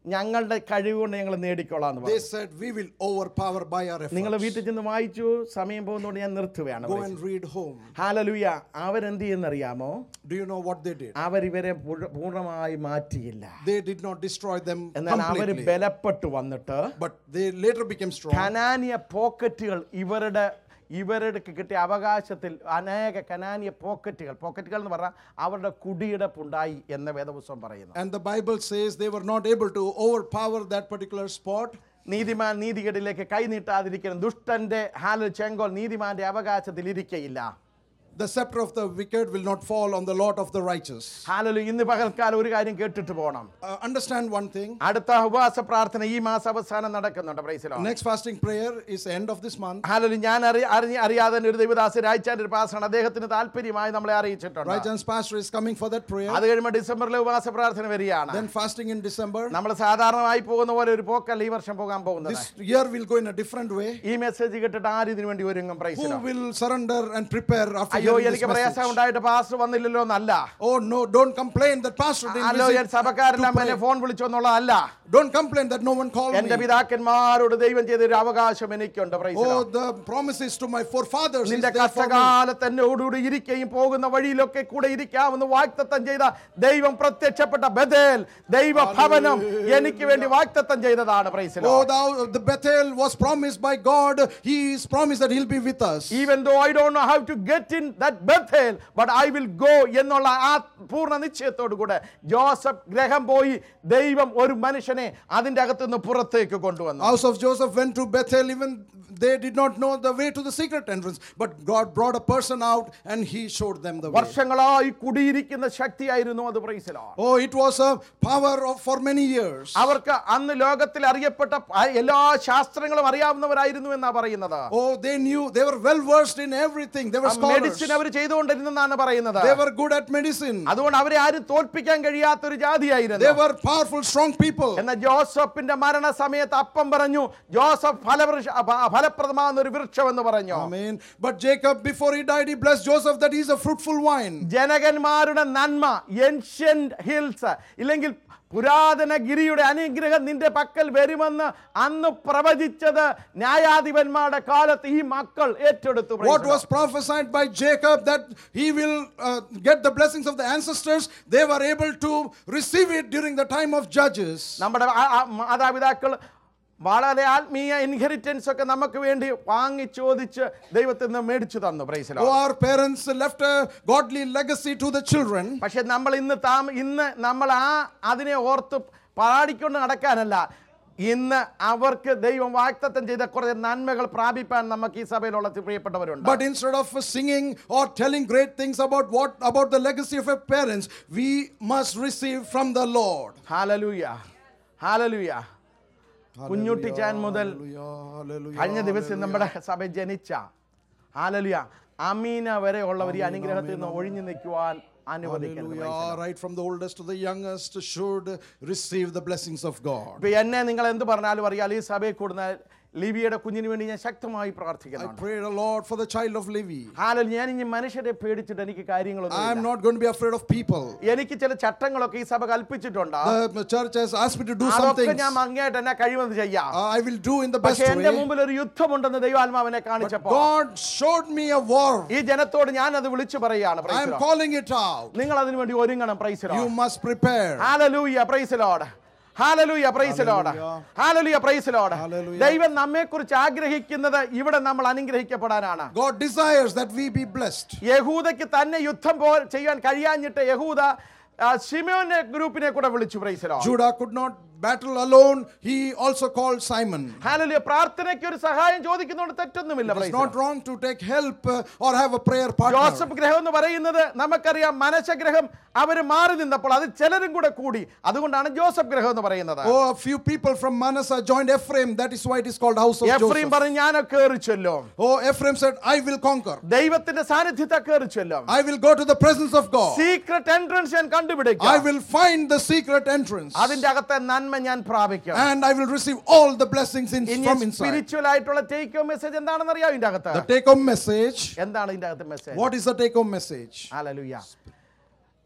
ഞങ്ങളുടെ കഴിവ് കൊണ്ട് ഞങ്ങൾ നേടിക്കൊള്ളാം എന്ന് They പറഞ്ഞു said, We will overpower by our നിങ്ങൾ efforts. വീട്ടിൽ ചെന്ന് വായിച്ചു സമയം പോകുന്നതുകൊണ്ട് ഞാൻ നിർത്തുകയാണ് Go and read home. ഹാലലുയ അവരെന്ത് ചെയ്യുന്നറിയാമോ Do you know what they did? അവരിവരെ പൂർണ്ണ- പൂർണ്ണമായി മാറ്റിയില്ല They did not destroy them എന്നാൽ അവർ completely, ബലപ്പെട്ടു വന്നിട്ട് but they later became strong. കനാനിയ പോക്കറ്റുകൾ ഇവരുടെ ഇവരുടെ കിട്ടിയ അവകാശത്തിൽ അനേക കനാനിയ പോക്കറ്റുകൾ പോക്കറ്റുകൾ എന്ന് പറഞ്ഞാൽ അവരുടെ കുടിയെടുപ്പുണ്ടായി എന്ന് വേദപുസ്തകം പറയുന്നു And the Bible says they were not able to overpower that particular spot. നീതിമാൻ നീതികേടിലേക്ക് കൈ നീട്ടാതിരിക്കണം ദുഷ്ടന്റെ ഹാല ചെങ്കോൽ നീതിമാന്റെ അവകാശത്തിൽ ഇരിക്കയില്ല The scepter of the wicked will not fall on the lot of the righteous. ഹാലലു ഇന്ന് പകൽക്കാലം ഒരു കാര്യം കേട്ടിട്ട് പോകണം Uh, understand one thing. അടുത്ത ഉപവാസ പ്രാർത്ഥന ഈ മാസം അവസാനം നടക്കുന്നുണ്ട് പ്രൈസിലോ Next fasting prayer is the end of this month. ഹാലലു ഞാൻ അറി അറിഞ്ഞ് അറിയാതെ തന്നെ ഒരു ദൈവദാസൻ രാജ്യാന്റെ ഒരു പാസ്സാണ് അദ്ദേഹത്തിന് താല്പര്യമായി നമ്മളെ അറിയിച്ചിട്ടുണ്ട് Rajan's pastor is coming for that prayer. അത് കഴിയുമ്പോൾ ഡിസംബറിലെ ഉപവാസ പ്രാർത്ഥന വരികയാണ് Then fasting in December. നമ്മൾ സാധാരണമായി പോകുന്ന പോലെ ഒരു പോക്കല്ല ഈ വർഷം പോകാൻ പോകുന്നത് This year we'll go in a different way. ഈ മെസ്സേജ് കേട്ടിട്ട് ആരും ഇതിനു വേണ്ടി ഒരുങ്ങും Who പ്രൈസിലോ will surrender and prepare after അയ്യോ hearing this എനിക്ക് പ്രയാസം message? ഉണ്ടായിട്ട് പാസ്റ്റർ വന്നില്ലല്ലോ എന്നല്ല Oh no, don't complain that pastor didn't അല്ലോ visit ഞാൻ സഭക്കാരെല്ലാം to എന്നെ pray. ഫോൺ വിളിച്ചു എന്നുള്ളതല്ല Don't complain that no one called എന്റെ me. പിതാക്കന്മാരോട് ദൈവം ചെയ്തൊരു അവകാശം എനിക്കുണ്ട് പ്രൈസിലോ Oh, the promises to my forefathers is നിന്റെ there for me. കഷ്ടകാലത്ത് എന്നോടുകൂടി ഇരിക്കുകയും പോകുന്ന വഴിയിലൊക്കെ കൂടെ ഇരിക്കാമെന്ന് വാക്തത്വം ചെയ്ത ദൈവം പ്രത്യക്ഷപ്പെട്ട ബദേൽ ദൈവ ഭവനം എനിക്ക് വേണ്ടി വാക്തത്വം ചെയ്തതാണ് പ്രൈസിലോ Oh, thou, the Bethel was promised by God. He is promised that He'll be with us. Even though I don't know how to get in that Bethel but I will go എന്നുള്ള ആ പൂർണ്ണ നിശ്ചയത്തോടു കൂടെ Joseph ഗ്രഹം പോയി ദൈവം ഒരു മനുഷ്യനെ അതിന്റെ അകത്തുനിന്ന് പുറത്തേക്ക് കൊണ്ടുവന്നു House of Joseph went to Bethel, even they did not know the way to the secret entrance. But God brought a person out and He showed them the way. വർഷങ്ങളായി കുടിയിരിക്കുന്ന ശക്തിയായിരുന്നു അത് പ്രൈസിലോ Oh, it was a power of, for many years. അവർക്ക് അന്ന് ലോകത്തിൽ അറിയപ്പെട്ട പ- എല്ലാ ശാസ്ത്രങ്ങളും അറിയാവുന്നവരായിരുന്നു എന്നാ പറയുന്നത് Oh, they knew, they were well versed in everything. They were scholars. Medicine അവർ ചെയ്തുകൊണ്ടിരുന്നെന്നാണ് പറയുന്നത് They were good at medicine. അതുകൊണ്ട് അവരെ ആരും തോൽപ്പിക്കാൻ കഴിയാത്ത ഒരു They ജാതിയായിരുന്നു were powerful, strong people. എന്നാൽ ജോസഫിന്റെ മരണസമയത്ത് അപ്പം പറഞ്ഞു ജോസഫ് ഫലവൃക്ഷ ഫ- ഫലപ്രദമാകുന്ന ഒരു വൃക്ഷം എന്ന് പറഞ്ഞു Amen. But Jacob, before he died, he blessed Joseph that he's a fruitful vine. ജനകന്മാരുടെ നന്മ ഏൻഷ്യന്റ് ഹിൽസ് ഇല്ലെങ്കിൽ പുരാതന ഗിരിയുടെ അനുഗ്രഹം നിന്റെ പക്കൽ വരുമെന്ന് അന്ന് പ്രവചിച്ചത് ന്യായാധിപന്മാരുടെ കാലത്ത് ഈ മക്കൾ ഏറ്റെടുത്തു Praise What the was prophesied by Jacob that he will uh, get the blessings of the ancestors, they were able to receive it during the time of Judges. നമ്മുടെ ആ- ആ മാതാപിതാക്കൾ വളരെ ആത്മീയ ഇൻഹെറിറ്റൻസ് ഒക്കെ നമുക്ക് വേണ്ടി വാങ്ങി ചോദിച്ച് ദൈവത്തിൽ നിന്ന് മേടിച്ചു തന്നു Oh, പ്രൈസിലോ our parents left a godly legacy to the children. പക്ഷെ നമ്മൾ ഇന്ന് താമ ഇന്ന് നമ്മൾ ആ അതിനെ ഓർത്ത് പാടിക്കൊണ്ട് നടക്കാനല്ല ഇന്ന് അവർക്ക് ദൈവം വാക്തത്വം ചെയ്ത കുറേ നന്മകൾ പ്രാപിപ്പാൻ നമുക്ക് ഈ സഭയിലുള്ള പ്രിയപ്പെട്ടവരുണ്ട് But instead of singing or telling great things about what about the legacy of our parents, we must receive from the Lord. ഹാലലൂയ ഹാലലൂയ കുഞ്ഞുട്ടിച്ചാൻ മുതൽ Hallelujah, hallelujah, കഴിഞ്ഞ ദിവസം hallelujah. നമ്മുടെ സഭ ജനിച്ച ഹാലലുയ അമീന വരെ ഉള്ളവർ ഈ അനുഗ്രഹത്തിൽ നിന്ന് ഒഴിഞ്ഞു നിൽക്കുവാൻ അനുവദിക്കരുത് Hallelujah. Right from the oldest to the youngest should receive the blessings of God. ഇപ്പൊ എന്നെ നിങ്ങൾ എന്ത് പറഞ്ഞാലും അറിയാൽ ഈ സഭയിൽ കൂടുന്ന ലിവിയുടെ കുഞ്ഞിന് വേണ്ടി ഞാൻ ശക്തമായി I പ്രാർത്ഥിക്കുന്നുണ്ട് pray the Lord for the child of Levi. ഹാലൽ ഞാൻ ഇനി മനുഷ്യരെ പേടിച്ചിട്ട് എനിക്ക് കാര്യങ്ങളൊന്നും I am ഇല്ല. not going to be afraid of people. എനിക്ക് ചില ചട്ടങ്ങളൊക്കെ ഈ സഭ കൽപ്പിച്ചിട്ടുണ്ട് The church has asked me to do some അതൊക്കെ things. ഞാൻ അങ്ങേട്ട് എന്നെ കഴിവെന്ന് ചെയ്യാം Uh, I will do in the best പക്ഷെ എന്റെ way. മുമ്പിൽ ഒരു യുദ്ധമുണ്ടെന്ന് ദൈവാത്മാവിനെ കാണിച്ചപ്പോ God showed me a war. ഈ ജനത്തോട് ഞാൻ അത് വിളിച്ചു പറയാണ് I am calling it out. നിങ്ങൾ അതിനു വേണ്ടി ഒരുങ്ങണം പ്രൈസിലോ You must prepare. ഹാലലൂയ പ്രൈസ് ലോഡ് ഹാലലൂയ പ്രൈസ് ലോഡ് ഹാലലൂയ പ്രൈസ് ലോഡ് Hallelujah. ദൈവം നമ്മെ കുറിച്ച് ആഗ്രഹിക്കുന്നത് ഇവിടെ നമ്മൾ അനുഗ്രഹിക്കപ്പെടാനാണ് God desires that we be blessed. യഹൂദയ്ക്ക് തന്നെ യുദ്ധം പോ ചെയ്യാൻ കഴിയാഞ്ഞിട്ട് യഹൂദ ആ, ശിമോന്റെ ഗ്രൂപ്പിനെ കൂടെ വിളിച്ചു praise Lord Judah could not battle alone. He also called Simon. ഹാലലൂയ പ്രാർത്ഥനയ്ക്ക് ഒരു സഹായം ചോദിക്കുന്നതുകൊണ്ട് തെറ്റൊന്നുമില്ല It's praise not the Lord. wrong to take help uh, or have a prayer partner. Joseph ഗ്രഹം എന്ന് പറയുന്നത് നമുക്കറിയാം മനശഗ്രഹം അവർ മാറി നിന്നപ്പോൾ അത് ചിലരും കൂടെ കൂടി അതുകൊണ്ടാണ് ജോസഫ് ഗ്രഹം എന്ന് പറയുന്നത് Oh, a few people from Manasseh joined Ephraim. That is why it is called House of Ephraim Joseph. പറഞ്ഞു ഞാൻ കയറി ചൊല്ലും Oh, Ephraim said, I will conquer. ദൈവത്തിന്റെ സാന്നിധ്യത്തെ കയറി ചൊല്ലും I will go to the presence of God. Secret entrance ഞാൻ I കണ്ടുപിടിക്കും will find the secret entrance. അതിന്റെ അകത്തെ നന്മ ഞാൻ പ്രാപിക്കും And I will receive all the blessings in, ഇനി from inside. സ്പിരിച്വൽ ആയിട്ടുള്ള ടേക്ക് ഹോം മെസ്സേജ് എന്താണെന്ന് അറിയാം ഇതിന്റെ അകത്ത് The take home message. എന്താണ് ഇതിന്റെ അകത്ത് message What is the take home message? ഹല്ലേലൂയ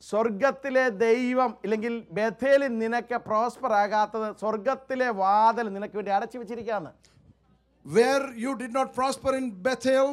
സ്വർഗത്തിലെ ദൈവം ഇല്ലെങ്കിൽ ബഥേലിൽ നിനക്ക് പ്രോസ്പർ ആകാത്തത് സ്വർഗത്തിലെ വാതിൽ നിനക്ക് വേണ്ടി അടച്ചു വെച്ചിരിക്കുകയാണ് Where you did not prosper in Bethel,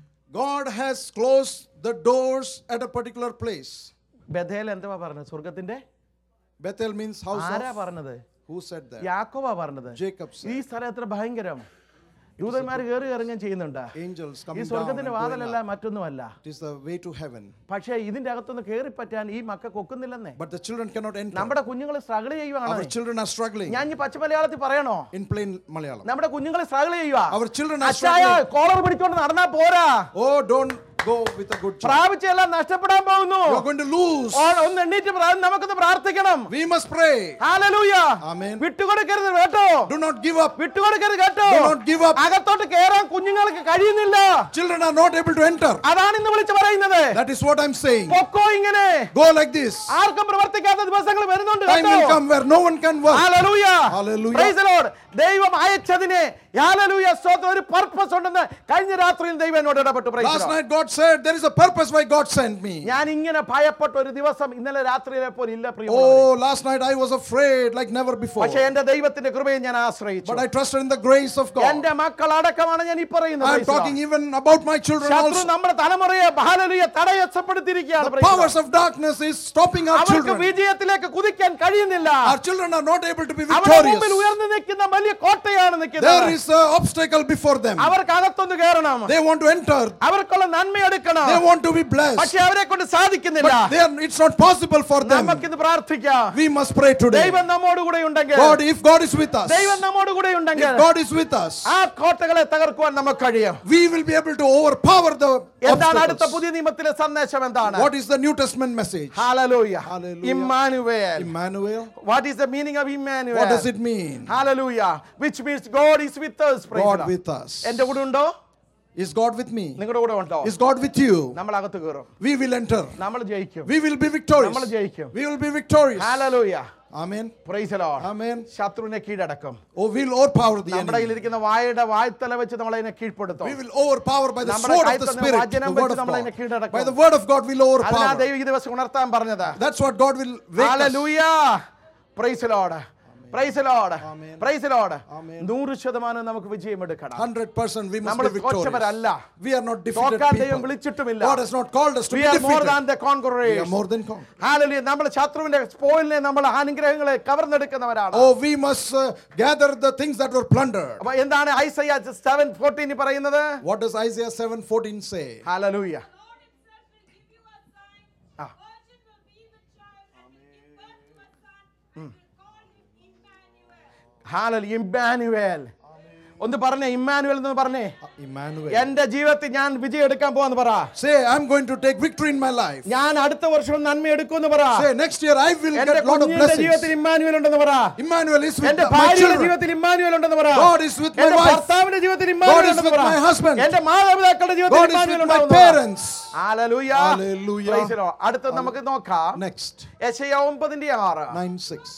God has closed the doors at a particular place. Bethel എന്തുവാ പറഞ്ഞത് സ്വർഗത്തിന്റെ Bethel means house ആരാ of. പറഞ്ഞത് Who said that? യാക്കോബാ പറഞ്ഞത് Jacob said. ഈ സ്ഥലം എത്ര ഭയങ്കരം ദൂതന്മാർ കയറി ഇറങ്ങുകയും ചെയ്യുന്നുണ്ട് Angels ഈ coming down. സ്വർഗത്തിന്റെ and going വാതിലല്ല up. മറ്റൊന്നുമല്ല It is the way to heaven. പക്ഷേ ഇതിന്റെ അകത്തൊന്ന് കയറി പറ്റാൻ ഈ മക്കൾക്ക് ഒക്കുന്നില്ലെന്നേ But the children cannot enter. നമ്മുടെ കുഞ്ഞുങ്ങൾ സ്ട്രഗിൾ ചെയ്യുവാണ് Our children are struggling. ഞാൻ ഈ പച്ച മലയാളത്തിൽ പറയണോ In plain Malayalam. നമ്മുടെ കുഞ്ഞുങ്ങൾ സ്ട്രഗിൾ ചെയ്യുക Our children are അച്ചായ struggling. കോളർ പിടിച്ചോണ്ട് നടന്നാ പോരാ Oh, don't go with a good child. പ്രാപിച്ചെല്ലാം നഷ്ടപ്പെടാൻ പോകുന്നു You are going to lose. ഓ- ഒന്ന് എണ്ണീറ്റ് പ്രാ- നമുക്കൊന്ന് പ്രാർത്ഥിക്കണം We must pray. ഹാലലൂയ Amen. വിട്ടുകൊടുക്കരുത് കേട്ടോ Do not give up. വിട്ടുകൊടുക്കരുത് കേട്ടോ Do not give up. അകത്തോട്ട് കേറാൻ കുഞ്ഞുങ്ങൾക്ക് കഴിയുന്നില്ല Children are not able to enter. അതാണ് ഇന്ന് വിളിച്ചു പറയുന്നത് That is what I'm saying. പൊക്കോ ഇങ്ങനെ Go like this. ആർക്കും പ്രവർത്തിക്കാത്ത ദിവസങ്ങൾ വരുന്നുണ്ട് Time will come where no one can work. ഹല്ലേലൂയ. Hallelujah. Praise the Lord. ദൈവം അയച്ചതിനെ ഹല്ലേലൂയ സ്തോത്രം ഒരു പർപ്പസ് ഉണ്ടെന്ന് കഴിഞ്ഞ രാത്രിയിൽ ദൈവം എന്നോട് ഇടപെട്ടു Praise the Last Lord. night God said there is a purpose why God sent me. ഞാൻ ഇങ്ങനെ ഭയപ്പെട്ട ഒരു ദിവസം ഇന്നലെ രാത്രിയിലെ പോലെ ഇല്ല പ്രിയ Oh, last night I was afraid like never before. പക്ഷേ എന്റെ ദൈവത്തിന്റെ കൃപയെ ഞാൻ ആശ്രയിച്ചു But I trusted in the grace of God. എന്റെ മക്കൾ അടക്കമാണ് ഞാൻ ഈ പറയുന്നത് I'm Praise the Lord. talking even about my children ശത്രു also. നമ്മുടെ തലമുറയെ ഹല്ലേലൂയ തടയപ്പെടുത്തിയിരിക്കുകയാണ് The Praise the Lord. powers of darkness is stopping our അവർക്ക് children. വിജയത്തിലേക്ക് കുതിക്കാൻ കഴിയുന്നില്ല Our children are not able to be അവരുടെ മുമ്പിൽ victorious. ഉയർന്നു നിൽക്കുന്ന വലിയ കോട്ടയാണ് There നിൽക്കുന്നത് is an obstacle before them. അവർക്ക് അകത്തൊന്ന് കയറണം They want to enter. അവർക്കുള്ള നന്മ എടുക്കണം They want to be blessed. പക്ഷെ അവരെ കൊണ്ട് സാധിക്കുന്നില്ല But they are, it's not possible for them. നമുക്കിന്ന് പ്രാർത്ഥിക്കാം We must pray today. ദൈവം നമ്മോട് കൂടെ ഉണ്ടെങ്കിൽ God, if God is with us, ദൈവം നമ്മോട് കൂടെ ഉണ്ടെങ്കിൽ if God is with us, ആ കോട്ടകളെ തകർക്കുവാൻ നമുക്ക് കഴിയും we will be able to overpower the എന്താണ് അടുത്ത obstacles. പുതിയ നിയമത്തിലെ സന്ദേശം എന്താണ് What is the New Testament message? Hallelujah. Hallelujah. Emmanuel. Emmanuel. What is the meaning of Emmanuel? What does it mean? Hallelujah. Which means God is with us. Praise the God Lord. with us. എന്റെ കൂടെ ഉണ്ടോ Is God with me? നിങ്ങളുടെ കൂടെ ഉണ്ടോ Is God with you? നമ്മൾ അകത്ത് കയറും We will enter. നമ്മൾ ജയിക്കും We will be victorious. നമ്മൾ ജയിക്കും We will be victorious. Hallelujah. Amen. Praise the Lord. Amen. ശത്രുവിനെ കീഴടക്കും Oh, we'll overpower the നമ്മുടെ enemy. കയ്യിലിരിക്കുന്ന വായുടെ വായ്ത്തല വെച്ച് നമ്മൾ അതിനെ കീഴ്പ്പെടുത്തും We will overpower by the നമ്മുടെ sword of കയ്യിൽ the തന്നെ Spirit, വചനം the word വെച്ച് of നമ്മൾ അതിനെ God. കീഴടക്കും. By the word of God, we'll അതിനാ overpower. ദൈവം ഈ ദിവസം ഉണർത്താൻ പറഞ്ഞത് That's what God will wake us. Hallelujah. Praise the Lord. Praise the Lord. Amen. Praise the Lord. Amen. നൂറ് ശതമാനം നമുക്ക് വിജയം എടുക്കണം 100% we must നമ്മൾ be victorious. തോറ്റവരല്ല. We are not defeated തോക്കാൻ ദൈവം people. വിളിച്ചിട്ടുമില്ല God has not called us to We be are more defeated. than the We conquerors. are more than conquerors. Hallelujah. നമ്മൾ ശത്രുവിന്റെ സ്പോയിലിനെ നമ്മൾ അനുഗ്രഹങ്ങളെ കവർന്നെടുക്കുന്നവരാണ് Oh, we must uh, gather the things that were plundered. അപ്പൊ എന്താണ് Isaiah seven fourteen പറയുന്നത് What does Isaiah 7:14 say? ഹാലലൂയ Lord himself will give you a sign. Ah. A virgin will be with child and will give birth to a son and will call him Emmanuel. ഹാലൽ Emmanuel ഒന്ന് പറഞ്ഞേ Emmanuel എന്ന് പറഞ്ഞേ Emmanuel. എന്റെ ജീവിതത്തിൽ ഞാൻ വിജയം എടുക്കാൻ പോവാന്ന് പറ Say, I'm going to take victory in my life. ഞാൻ അടുത്ത വർഷം നന്മ എടുക്കുമെന്ന് പറ Say, next year I will എന്റെ get lot of കുഞ്ഞിന്റെ ജീവിതത്തിൽ blessings. ഇമ്മാനുവേൽ ഉണ്ടെന്ന് പറ Emmanuel is with എന്റെ my ഭാര്യയുടെ children. ജീവിതത്തിൽ ഇമ്മാനുവേൽ ഉണ്ടെന്ന് പറ God is with my എന്റെ wife. ഭർത്താവിന്റെ ജീവിതത്തിൽ God ഇമ്മാനുവേൽ is ഉണ്ടെന്ന് with പറ my husband. എന്റെ മാതാപിതാക്കളുടെ ജീവിതത്തിൽ God is Emmanuel with my ഉണ്ടാവുമെന്ന് പറ. parents. Hallelujah. Hallelujah. Praise the Lord. അടുത്ത നമുക്ക് നോക്കാം Next, യെശയ്യാ ഒമ്പതിന്റെ ആറ് 9 6.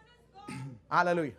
Hallelujah.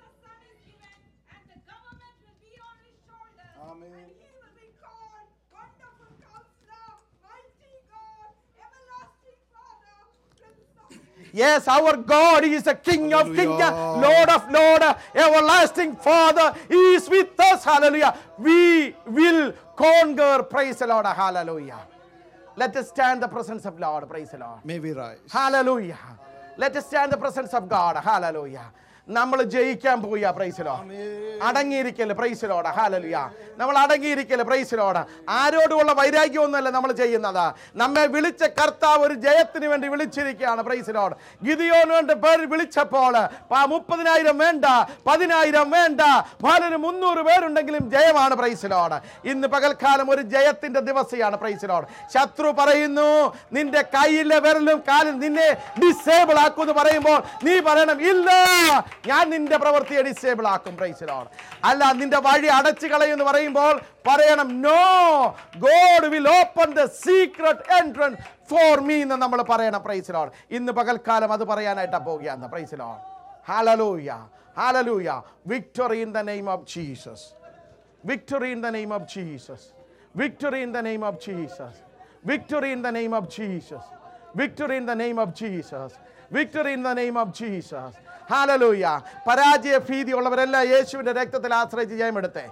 And the government will be on his shoulders. Amen. And he will be called Wonderful Counselor, Mighty God, Everlasting Father, Prince of Peace. Yes, our God is the King of Kings, Hallelujah. Lord of Lord, everlasting Father. He is with us. Hallelujah. We will conquer. Praise the Lord. Hallelujah. Let us stand in the presence of Lord. Praise the Lord. May we rise. Hallelujah. Let us stand in the presence of God. Hallelujah. നമ്മൾ ജയിക്കാൻ പോയ പ്രൈസിലോ അടങ്ങിയിരിക്കല് പ്രൈസിലോട് ഹാലലുയ നമ്മൾ അടങ്ങിയിരിക്കല് പ്രൈസിലോട് ആരോടുമുള്ള വൈരാഗ്യമൊന്നുമല്ല നമ്മൾ ചെയ്യുന്നത് നമ്മെ വിളിച്ച കർത്താവ് ഒരു ജയത്തിന് വേണ്ടി വിളിച്ചിരിക്കുകയാണ് പ്രൈസിലോട് ഗിതിയോന് വേണ്ടി പേര് വിളിച്ചപ്പോൾ പ- മുപ്പതിനായിരം വേണ്ട പതിനായിരം വേണ്ട പലരും മുന്നൂറ് പേരുണ്ടെങ്കിലും ജയമാണ് പ്രൈസിലോട് ഇന്ന് പകൽക്കാലം ഒരു ജയത്തിന്റെ ദിവസമാണ് പ്രൈസിലോട് ശത്രു പറയുന്നു നിന്റെ കയ്യിലെ വിരലും കാലും നിന്നെ ഡിസേബിൾ ആക്കും എന്ന് പറയുമ്പോൾ നീ പറയണം ഇല്ല ഞാൻ നിന്റെ പ്രവൃത്തിയെ ഡിസേബിൾ ആക്കും പ്രൈസിലോട് അല്ല നിന്റെ വഴി അടച്ചു കളയും എന്ന് പറയുമ്പോൾ പറയണം no God will open the secret entrance for me എന്ന് നമ്മൾ പറയണം പ്രൈസിലോട് ഇന്ന് പകൽക്കാലം അത് പറയാനായിട്ടാണ് പോവുകയാണ് പ്രൈസിലോട് ഹാലലൂയ ഹാലലൂയ victory in the name of Jesus Victory in the name of Jesus. Victory in the name of Jesus. Victory in the name of Jesus. Victory in the name of Jesus victory in the name of Jesus ഹാലലൂയ പരാജയ ഭീതി ഉള്ളവരെല്ലാം യേശുവിന്റെ രക്തത്തിൽ ആശ്രയിച്ച് ജയമെടുത്തേ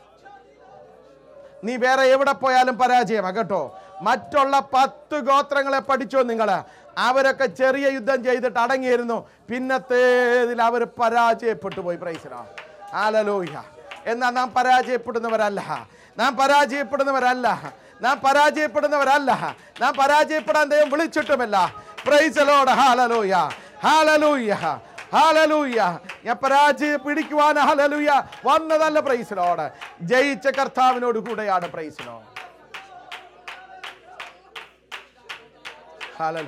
നീ വേറെ എവിടെ പോയാലും പരാജയമാ കേട്ടോ മറ്റുള്ള പത്ത് ഗോത്രങ്ങളെ പഠിച്ചോ നിങ്ങൾ അവരൊക്കെ ചെറിയ യുദ്ധം ചെയ്തിട്ട് അടങ്ങിയിരുന്നു പിന്നത്തേതിൽ അവർ പരാജയപ്പെട്ടു പോയി പ്രൈസനോ ആലലോഹ്യ എന്നാൽ നാം പരാജയപ്പെടുന്നവരല്ല നാം പരാജയപ്പെടുന്നവരല്ല നാം പരാജയപ്പെടുന്നവരല്ല നാം പരാജയപ്പെടാൻ ദൈവം വിളിച്ചിട്ടുമല്ല പ്രൈസലോട് ഹാലലോയ ഹാലലൂയ ഹാലലൂയ ഞാൻ പരാജയ പിടിക്കുവാൻ ഹാലലൂയ വന്നതല്ല പ്രൈസിനോട് ജയിച്ച കർത്താവിനോട് കൂടെയാണ് പ്രൈസിനോ ഹാലലൂയ